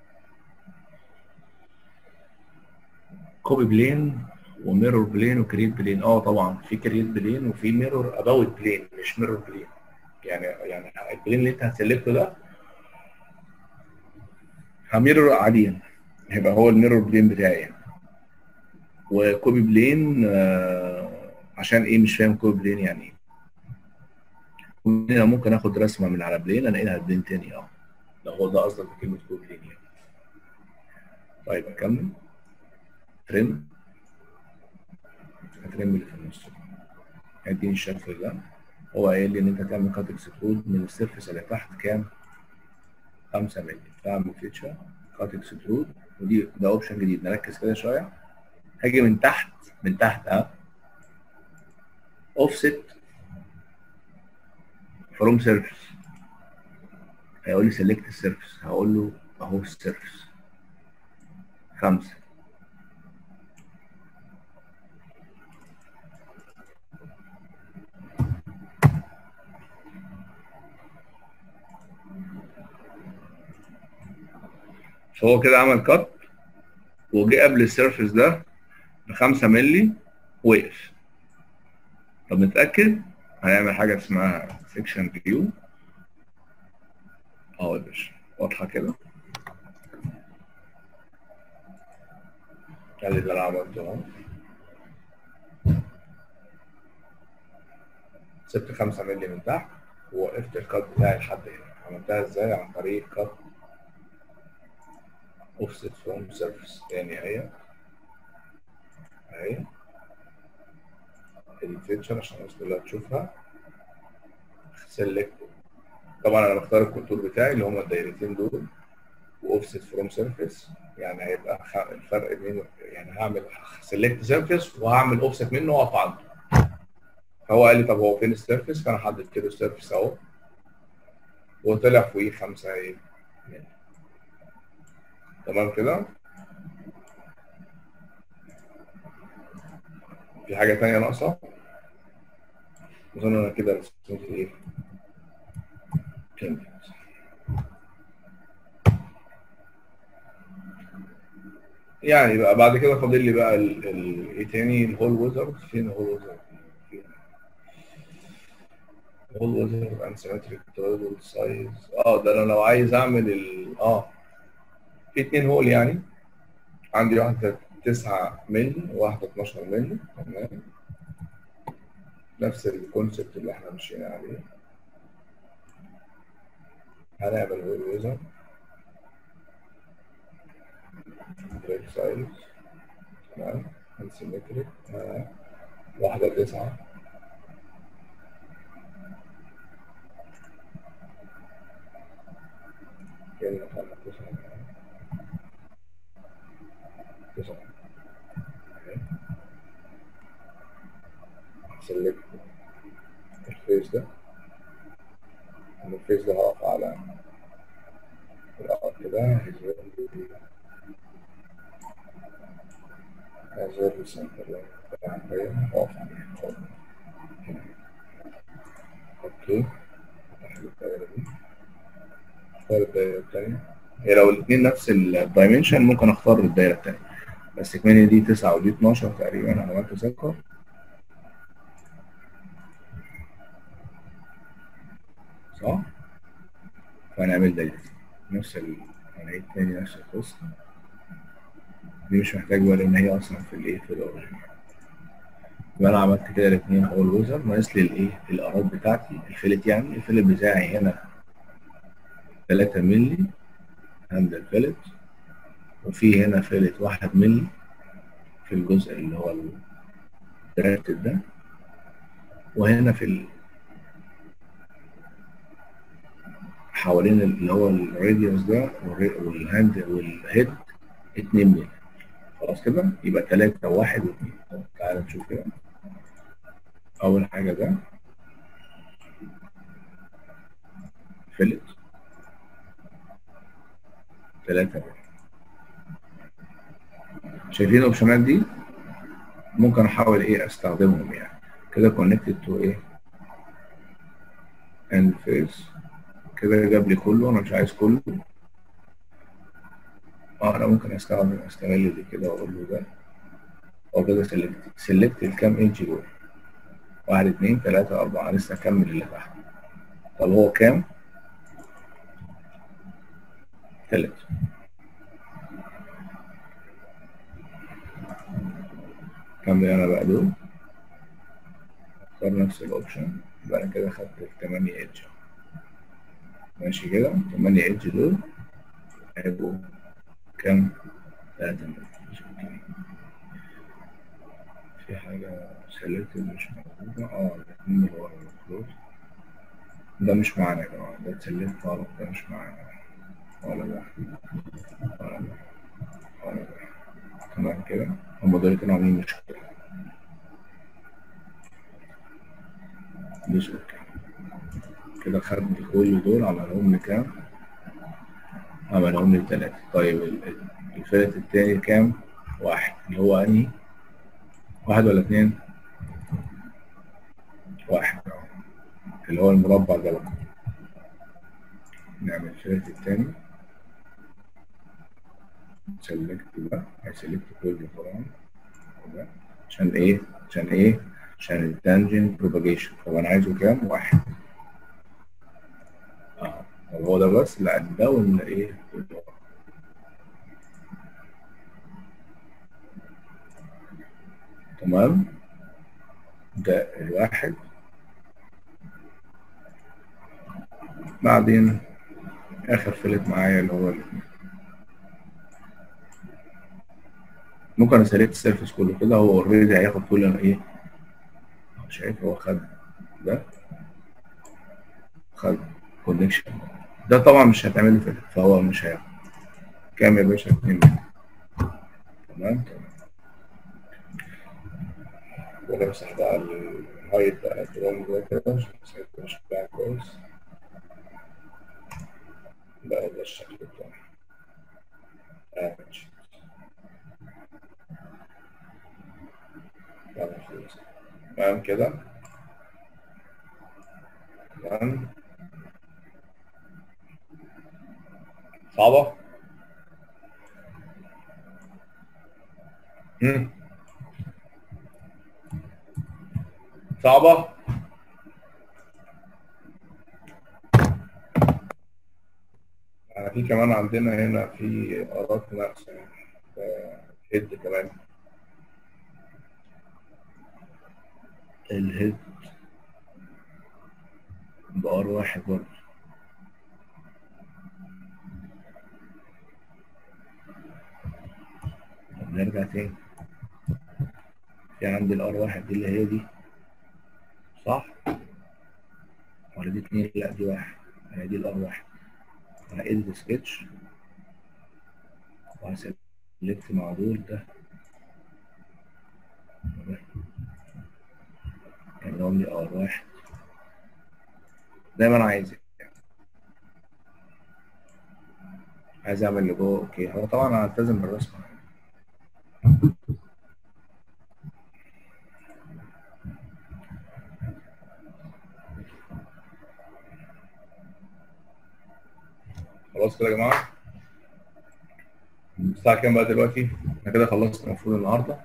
كوبي بلين وميرور بلين وكريت بلين اه طبعا في كريت بلين وفي ميرور اباوت بلين مش ميرور بلين يعني يعني البلين اللي انت هتسلكته ده هميرور عاديا هيبقى هو الميرور بلين بتاعي يعني وكوبي بلين آه عشان ايه مش فاهم كوبي بلين يعني ايه هنا ممكن اخد رسمه من على بلين انقلها بلين تاني اه لو هو ده قصدك بكلمه كوبي بلين يعني طيب اكمل ترم هترم اللي في النص هيديني الشكل ده هو قايل لي ان انت تعمل كات اكسترود من السيرفيس اللي تحت كام 5 مللي فاعمل فيتشر كات اكسترود ودي ده اوبشن جديد نركز كده شويه هاجي من تحت من تحت اه اوفست فروم سيرفيس هيقول لي سيلكت السيرفيس هقول له اهو السيرفيس خمسة فهو كده عمل كات وجه قبل السيرفيس ده بخمسة مللي وقف طب نتأكد هنعمل حاجة اسمها سيكشن فيو اهو يا باشا واضحة كده ادي اللي انا عملته اهو سبت خمسة مللي من تحت ووقفت الكات بتاعي لحد هنا عملتها ازاي عن طريق كات اوفست فروم سيرفيس تاني اهي اهي الفيتشر عشان الناس كلها تشوفها سيلكت طبعا انا بختار الكونتور بتاعي اللي هما الدايرتين دول واوفست فروم سيرفيس يعني هيبقى خ- الفرق بين يعني هعمل سيلكت سيرفيس وهعمل اوفست منه واقف عنده فهو قال لي طب هو فين السيرفيس فانا حددت له السيرفيس اهو وطلع فوقيه خمسة ايه مللي. تمام كده في حاجة تانية ناقصة أظن أنا كده رسمت إيه كملت يعني بقى بعد كده فاضل لي بقى ال ال ايه تاني الهول ويزرد فين الهول ويزرد؟ الهول ويزرد انسيمتريك ترابل سايز اه ده انا لو عايز اعمل ال اه في اتنين هول يعني عندي واحدة 9 مللي وواحدة 12 مللي تمام نفس الكونسبت اللي احنا مشينا عليه هنعمل هول ويزر بريك سايز تمام انسيمتريك واحدة تسعة كلمة على تسعة تسعة سلكت الفيس ده من الفيس ده هقف على الأرض كده هزر هزر السنتر بتاع البيان هقف عليه هنا اوكي افتح الدايرة دي اختار الدايرة التانية هي لو الاتنين نفس الدايمنشن ممكن اختار الدايرة التانية بس كمان دي تسعة ودي 12 تقريبا انا ما اتذكر صح؟ فهنعمل دايرة نفس ال هنعيد تاني نفس القصة دي مش محتاج بقى لان هي اصلا في الايه في الاوريجن يبقى انا عملت كده الاثنين اول ويزر ناقص لي الايه الاراض بتاعتي الفيلت يعني الفيلت بتاعي هنا 3 مللي عند الفيلت وفي هنا فيلت 1 مللي في الجزء اللي هو الدرافتد ده وهنا في ال... حوالين اللي هو الراديوس ده والهاند والهيد 2 مللي خلاص كده يبقى 3 1 و2 تعالى نشوف كده اول حاجه ده فيلت 3 شايفين الاوبشنات دي ممكن احاول ايه استخدمهم يعني كده كونكتد تو ايه اند فيس كده جاب لي كله انا مش عايز كله اه انا ممكن استخدم استغل دي كده واقول له ده او كده سلكت سلكت الكام انش دول واحد اتنين تلاتة أربعة لسه أكمل اللي تحت طب هو كام؟ تلاتة كمل أنا بقى دول اختار نفس الأوبشن يبقى أنا كده خدت التمانية إتش ماشي كده التمانية إتش دول هيبقوا كام؟ تلاتة مش اوكي في حاجة سلكت مش موجودة اه الاتنين اللي ورا المفروض ده مش معانا يا جماعة ده سلكت غلط ده مش معانا ولا ده ولا ده ولا ده تمام كده هما دول كانوا عاملين مشكلة مش اوكي كده خدت كل دول عملهم لي كام؟ عملهم لي تلاتة طيب الفلت التاني كام؟ واحد اللي هو أنهي؟ واحد ولا اتنين؟ واحد اللي هو المربع ده بقى نعمل الفلت التاني سلكت بقى هيسلكت كل طبعا عشان ايه؟ عشان ايه؟ عشان التانجنت بروباجيشن هو انا عايزه كام؟ واحد اه طب هو ده بس؟ لا ده ولا ايه؟ تمام ده الواحد بعدين اخر فلت معايا اللي هو الاثنين ممكن اسلكت السيرفيس كله كده هو اوريدي هياخد كل ايه شايف هو خد ده خد كونكشن ده طبعا مش هتعمل له فلت فهو مش هياخد كام يا باشا 2 تمام تمام ونمسح بقى الهايت بقى الدرام ده كده عشان يبقى شكلها كويس بقى ده الشكل بتاعه آمج تمام كده تمام صعبة؟ مم. صعبة يعني في كمان عندنا هنا في أراضي ناقصة هيد كمان الهيد بار واحد برضه نرجع تاني في عندي الار واحد دي اللي هي دي صح ولا دي اتنين لا دي واحد هي دي الار واحد هإديت سكتش وهسلكت مع دول ده يعملهم لي ار واحد زي ما انا عايز عايز اعمل اللي جوه اوكي هو طبعا انا هلتزم بالرسمه خلاص كده يا جماعه الساعه كام بقى دلوقتي احنا كده خلصنا المفروض النهارده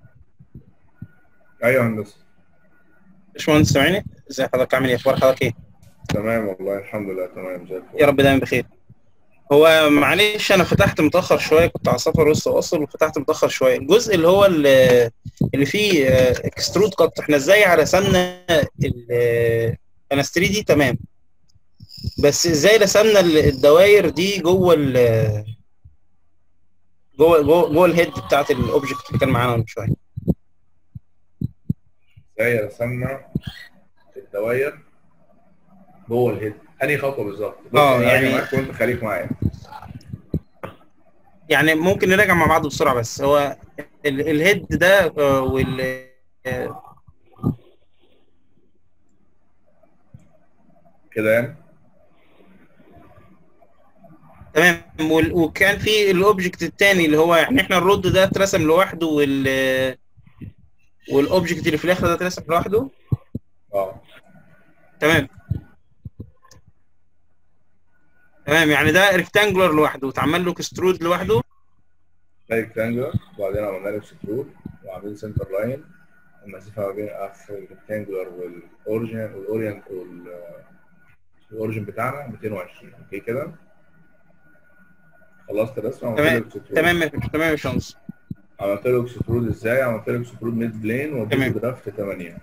ايوه يا هندسه باشمهندس سامعني ازي حضرتك عامل ايه اخبار حضرتك ايه تمام والله الحمد لله تمام زي الفل يا رب دايما بخير هو معلش انا فتحت متاخر شويه كنت على سفر وسط واصل وفتحت متاخر شويه الجزء اللي هو اللي, اللي فيه اكسترود قط احنا ازاي رسمنا انا 3 دي تمام بس ازاي رسمنا الدوائر دي جوه ال جوه جوه جوه الهيد بتاعت الاوبجكت اللي كان معانا من شويه ازاي رسمنا الدوائر جوه الهيد انهي خطوه بالظبط بص اه، انا يعني- يعني معاك وانت خليك معايا يعني ممكن نراجع مع بعض بسرعه بس هو ال- الهيد ده آه، وال آه، كده يعني تمام وال- وكان في الاوبجكت الثاني اللي هو يعني احنا الرد ده اترسم لوحده وال والاوبجكت اللي في الاخر ده اترسم لوحده اه تمام تمام يعني ده ريكتانجولار لوحده واتعمل له اكسترود لوحده ريكتانجلر وبعدين عملنا له اكسترود وعاملين سنتر لاين المسافه ما بين في الريكتانجلر والاوريجن والاورينت والاوريجن بتاعنا 220 اوكي كده خلصت الرسمه عملت له تمام اكسترود تمام يا- تمام يا باشمهندس عملت له اكسترود ازاي؟ عملت له اكسترود ميد بلين تمام. واديته درافت 8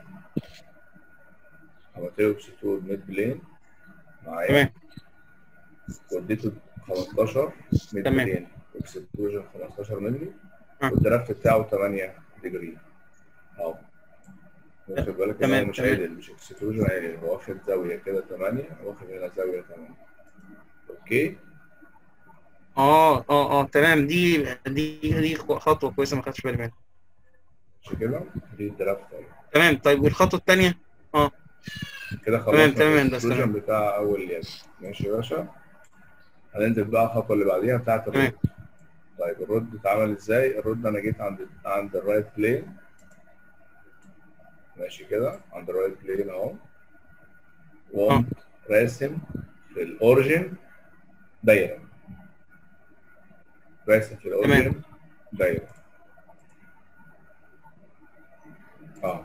عملت له اكسترود ميد بلين معايا تمام واديته 15 ميد تمام. بلين اكستروجن 15 مللي آه. والدرافت بتاعه 8 ديجري اهو واخد بالك ان تمام، هو مش تمام. عادل مش اكستروجن عادل هو واخد زاويه كده 8 واخد هنا زاويه 8 اوكي اه اه اه تمام دي دي دي خطوه كويسه ما خدتش بالي منها مش كده دي الدرافت اهي تمام طيب والخطوه الثانيه كده تمام، خلصنا تمام، ده الاكستروجن تمام. بتاع اول يد ماشي يا باشا هننزل بقى الخطوه اللي بعديها بتاعت تمام. الرد طيب الرد اتعمل ازاي الرد انا جيت عند عند الرايت بلين ماشي كده عند الرايت بلين اهو وقمت راسم في الاوريجن دايره راسم في الاوريجن دايره اه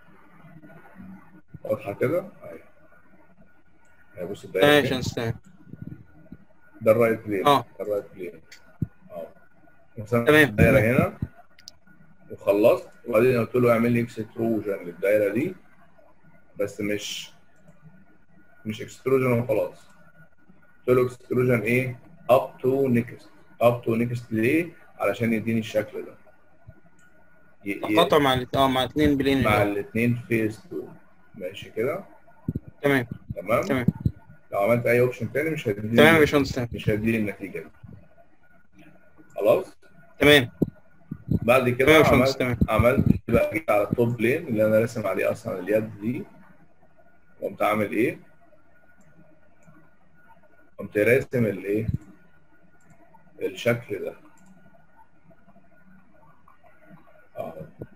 واضحه كده اهي اهي بص تمام الدايره يا دي. باشمهندس تمام ده الرايت بلين اه. ده الرايت بلين اه مثلا تمام. الدايره هنا وخلصت وبعدين قلت له اعمل لي اكستروجن للدايره دي بس مش مش اكستروجن وخلاص قلت له اكستروجن ايه اب تو نيكست اب تو نيكست ليه علشان يديني الشكل ده ي- ي- قطع مع ال- اه مع اثنين بلين مع اللي هو. الاثنين فيس دول ماشي كده تمام تمام تمام لو عملت اي اوبشن تاني مش هيديني تمام يا باشمهندس تمام مش هيديني النتيجه دي خلاص تمام بعد تمام كده يا باشمهندس عملت تمام عملت بقى جيت على التوب بلين اللي انا راسم عليه اصلا اليد دي قمت عامل ايه؟ قمت راسم الايه؟ الشكل ده اهو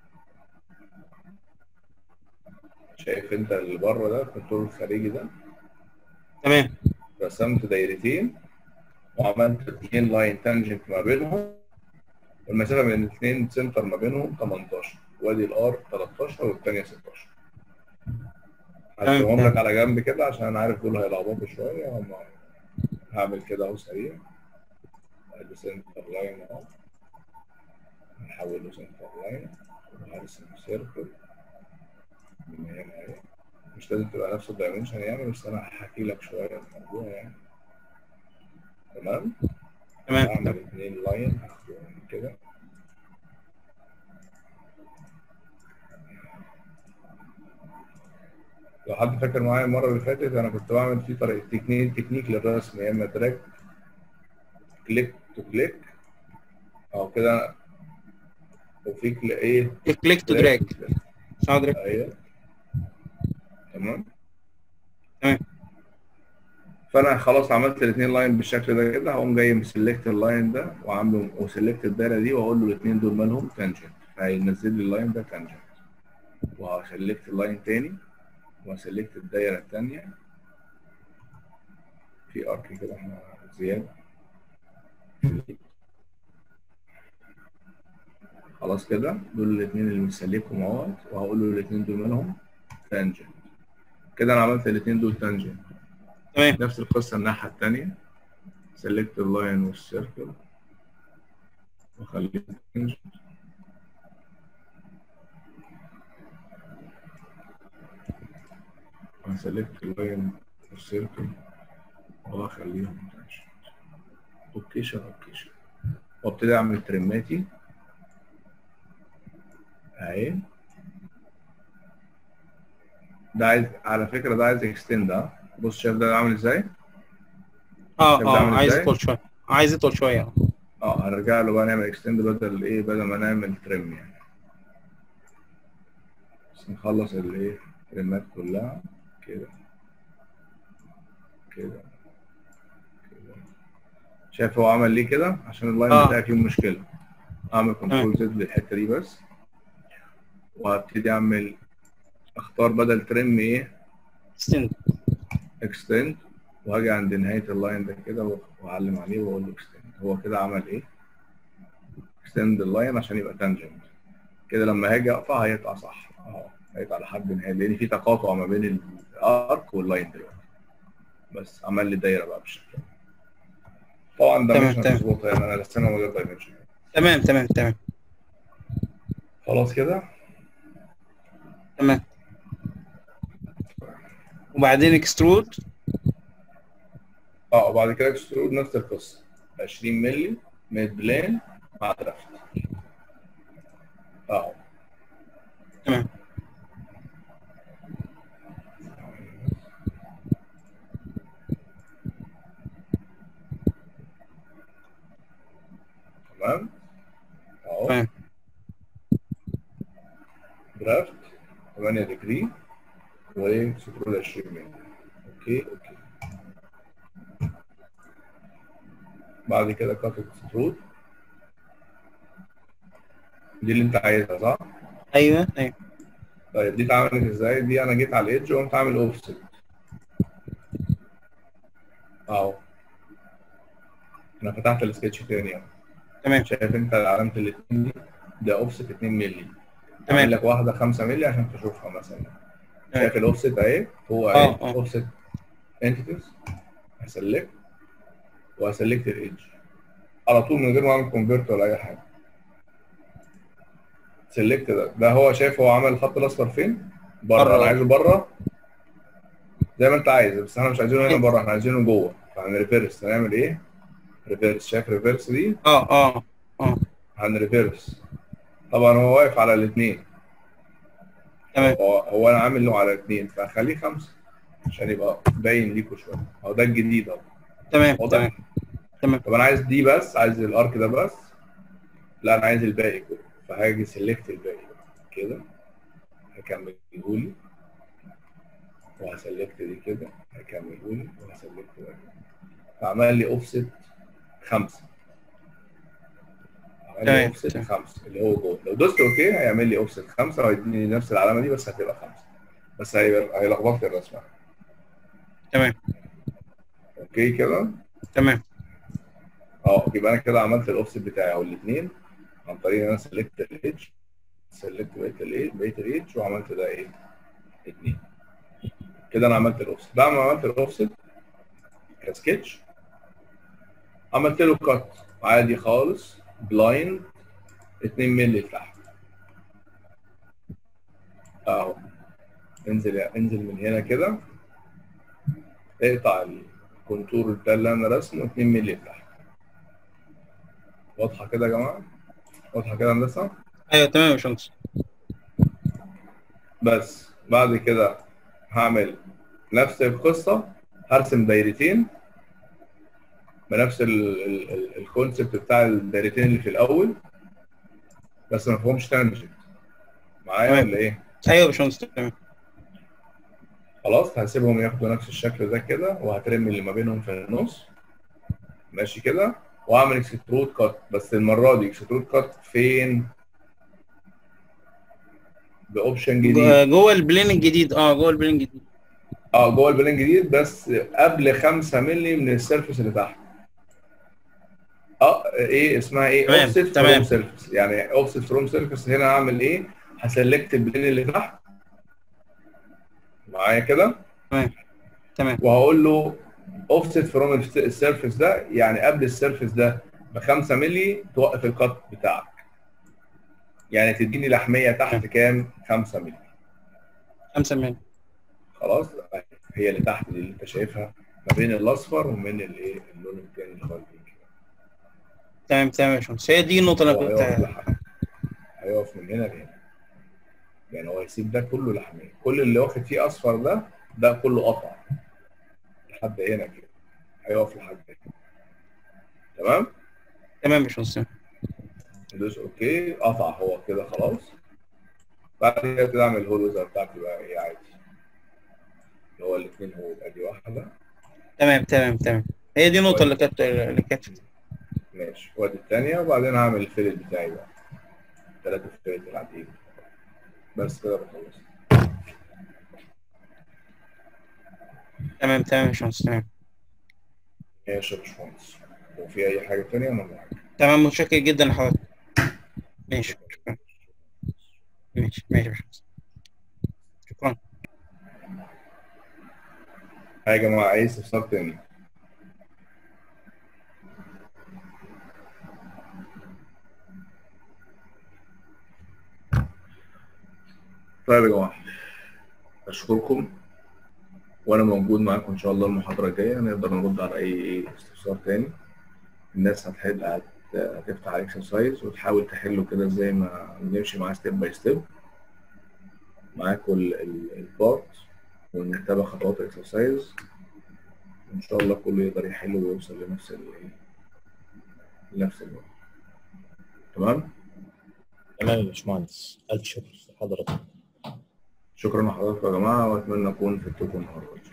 شايف انت اللي بره ده الكنترول الخارجي ده تمام رسمت دايرتين وعملت اثنين لاين تانجنت ما بينهم والمسافه بين الاثنين سنتر ما بينهم 18 وادي الار 13 والثانيه 16 هسيبهم لك على جنب كده عشان انا عارف دول هيلخبطوا شويه هم هعمل كده اهو سريع ادي سنتر لاين اهو نحوله سنتر لاين وهرسم سيركل من هنا اهي مش لازم تبقى نفس الدايمنشن يعني بس انا هحكي لك شويه الموضوع يعني تمام تمام هعمل اثنين لاين هاخدهم كده لو حد فاكر معايا المره اللي فاتت انا كنت بعمل فيه طريقه تكنيك تكنيك للرسم يا اما دراج كليك تو كليك او كده وفي كل- ايه كليك تو دراج صح دراج ايوه تمام تمام. فانا خلاص عملت الاثنين لاين بالشكل ده كده هقوم جاي مسلكت اللاين ده وعامله وسلكت الدايره دي واقول له الاثنين دول مالهم تانجنت فهينزل لي اللاين ده تانجنت وهسلكت اللاين تاني وسلكت الدايره الثانيه في ارك كده احنا زياده خلاص كده دول الاثنين اللي مسلكهم اهوت وهقول له الاثنين دول مالهم تانجنت كده انا عملت الاثنين دول تانجنت تمام نفس القصه الناحيه الثانيه سلكت اللاين والسيركل وخليه تانجنت وسلكت اللاين والسيركل واخليهم تانجنت اوكيشن اوكيشن وابتدي اعمل ترماتي اهي ده عايز على فكره ده عايز اكستند اه بص شايف ده عامل ازاي اه شايف ده اه عامل عايز إزاي؟ يطول شويه عايز يطول شويه اه اه هنرجع له بقى نعمل اكستند بدل ايه بدل ما نعمل ترم يعني بس نخلص الايه الترمات كلها كده كده كده شايف هو عمل ليه كده عشان اللاين آه. بتاعي فيه مشكله اعمل كنترول زد للحته دي بس وهبتدي اعمل اختار بدل ترم ايه ستند اكستند وهاجي عند نهايه اللاين ده كده واعلم عليه واقول له اكستند هو كده عمل ايه اكستند اللاين عشان يبقى تانجنت كده لما هاجي اقطع هيقطع صح اه هيقطع لحد نهايه لان في تقاطع ما بين الارك واللاين دلوقتي بس عمل لي دايره بقى بالشكل ده طبعا ده تمام، مش تمام. مظبوط يعني انا رسمها من غير دايمنشن تمام تمام تمام خلاص كده تمام وبعدين اكسترود اه وبعد كده اكسترود نفس القصه 20 مللي ميد بلين مع درافت اه تمام تمام اهو تمام درافت 8 ديجري وسكرول 20 مللي اوكي اوكي بعد كده كات اكسترود دي اللي انت عايزها صح؟ ايوه ايوه طيب دي اتعملت ازاي؟ دي انا جيت على الايدج وقمت عامل اوفست اهو انا فتحت السكتش تاني اهو تمام شايف انت علامه الاثنين دي ده اوفست 2 مللي تمام. عامل لك واحده 5 مللي عشان تشوفها مثلا تمام. شايف الاوفست اهي هو اه، اهي اه. اوفست انتيتيز هسلكت وهسلكت الايدج على طول من غير ما اعمل كونفرت ولا اي حاجه سلكت ده ده هو شايف هو عمل الخط الاصفر فين؟ بره بره. انا عايزه بره زي ما انت عايز بس احنا مش عايزينه هنا بره احنا عايزينه جوه فهنريفيرس هنعمل ايه؟ ريفيرس شايف ريفيرس دي؟ اه اه اه هنريفيرس طبعا هو واقف على الاثنين تمام هو هو انا عامل له على الاثنين فخليه خمسه عشان يبقى باين ليكوا شويه اهو ده الجديد اهو تمام واضح؟ تمام تمام طب انا عايز دي بس عايز الارك ده بس لا انا عايز الباقي كله فهاجي سيلكت الباقي كده هكمله لي وهسلكت دي كده هكمله لي وهسلكت ده فعمل لي اوفست خمسه عمل لي تمام، اوفست تمام. خمسه اللي هو جوه لو دوست اوكي هيعمل لي اوفست خمسه وهيديني نفس العلامه دي بس هتبقى خمسه بس هيبقى- هيلخبط لي الرسمه تمام اوكي كده تمام اه يبقى انا كده عملت الاوفست بتاعي او الاثنين عن طريق ان انا سلكت الايدج سلكت بقيه الايه بقيه الايدج وعملت ده ايه؟ اثنين كده انا عملت الاوفست بعد ما عملت الاوفست كسكتش عملت له كات عادي خالص بلايند 2 مللي لتحت اهو انزل انزل من هنا كده اقطع الكونتور ده اللي انا رسمه 2 مللي لتحت واضحه كده يا جماعه واضحه كده يا هندسه ايوه تمام يا باشمهندس بس بعد كده هعمل نفس القصه هرسم دايرتين بنفس الكونسبت بتاع الدايرتين اللي في الاول بس ما فيهمش تانجنت معايا تمام. ولا ايه؟ ايوه يا باشمهندس تمام خلاص هسيبهم ياخدوا نفس الشكل ده كده وهترمي اللي ما بينهم في النص ماشي كده واعمل اكسترود كات بس المره دي اكسترود كات فين؟ باوبشن جديد جو- جوه البلين الجديد اه جوه البلين الجديد اه جوه البلين جديد بس قبل 5 مللي من السيرفس اللي تحت اه ايه اسمها ايه تمام، اوفست تمام. فروم سيرفس يعني اوفست فروم سيرفس هنا هعمل ايه هسلكت البلين اللي تحت معايا كده تمام وهقول له اوفست فروم السيرفس ده يعني قبل السيرفس ده ب 5 مللي توقف الكات بتاعك يعني تديني لحميه تحت كام 5 مللي 5 مللي خلاص هي اللي تحت دي اللي انت شايفها ما بين الاصفر ومن الايه اللون الثاني اللي هو البينك تمام تمام يا باشمهندس هي دي النقطه اللي هو أنا هيقف كنت لحم هيقف من هنا لهنا يعني هو هيسيب ده كله لحمية كل اللي واخد فيه اصفر ده ده كله قطع لحد هنا كده هيقف لحد هنا تمام تمام يا باشمهندس تمام. ندوس اوكي قطع هو كده خلاص بعد كده كده اعمل الهول ويزر بتاعتي بقى ايه عادي اللي هو الاثنين هو ادي واحده تمام تمام تمام هي دي النقطه اللي كانت اللي كانت ماشي وادي الثانيه وبعدين هعمل الفيلت بتاعي بقى ثلاثه فيلت العاديين بس كده بخلص تمام تمام يا باشمهندس تمام ماشي يا باشمهندس لو في اي حاجه ثانيه انا معاك تمام متشكر جدا لحضرتك ماشي شكرا ماشي ماشي يا باشمهندس شكرا يا جماعه عايز استفسار تاني طيب يا جماعه اشكركم وانا موجود معاكم ان شاء الله المحاضره الجايه نقدر نرد على اي استفسار تاني الناس هتحل هت- هتفتح الاكسرسايز وتحاول تحله كده زي ما نمشي معاه ستيب باي ستيب معاكم ال- ال- البارت ونتابع خطوات الاكسرسايز ان شاء الله كله يقدر يحل ويوصل لنفس ال لنفس الوقت تمام تمام يا باشمهندس ألف شكر لحضرتك شكرا لحضراتكم يا جماعه واتمنى اكون فدتكم النهارده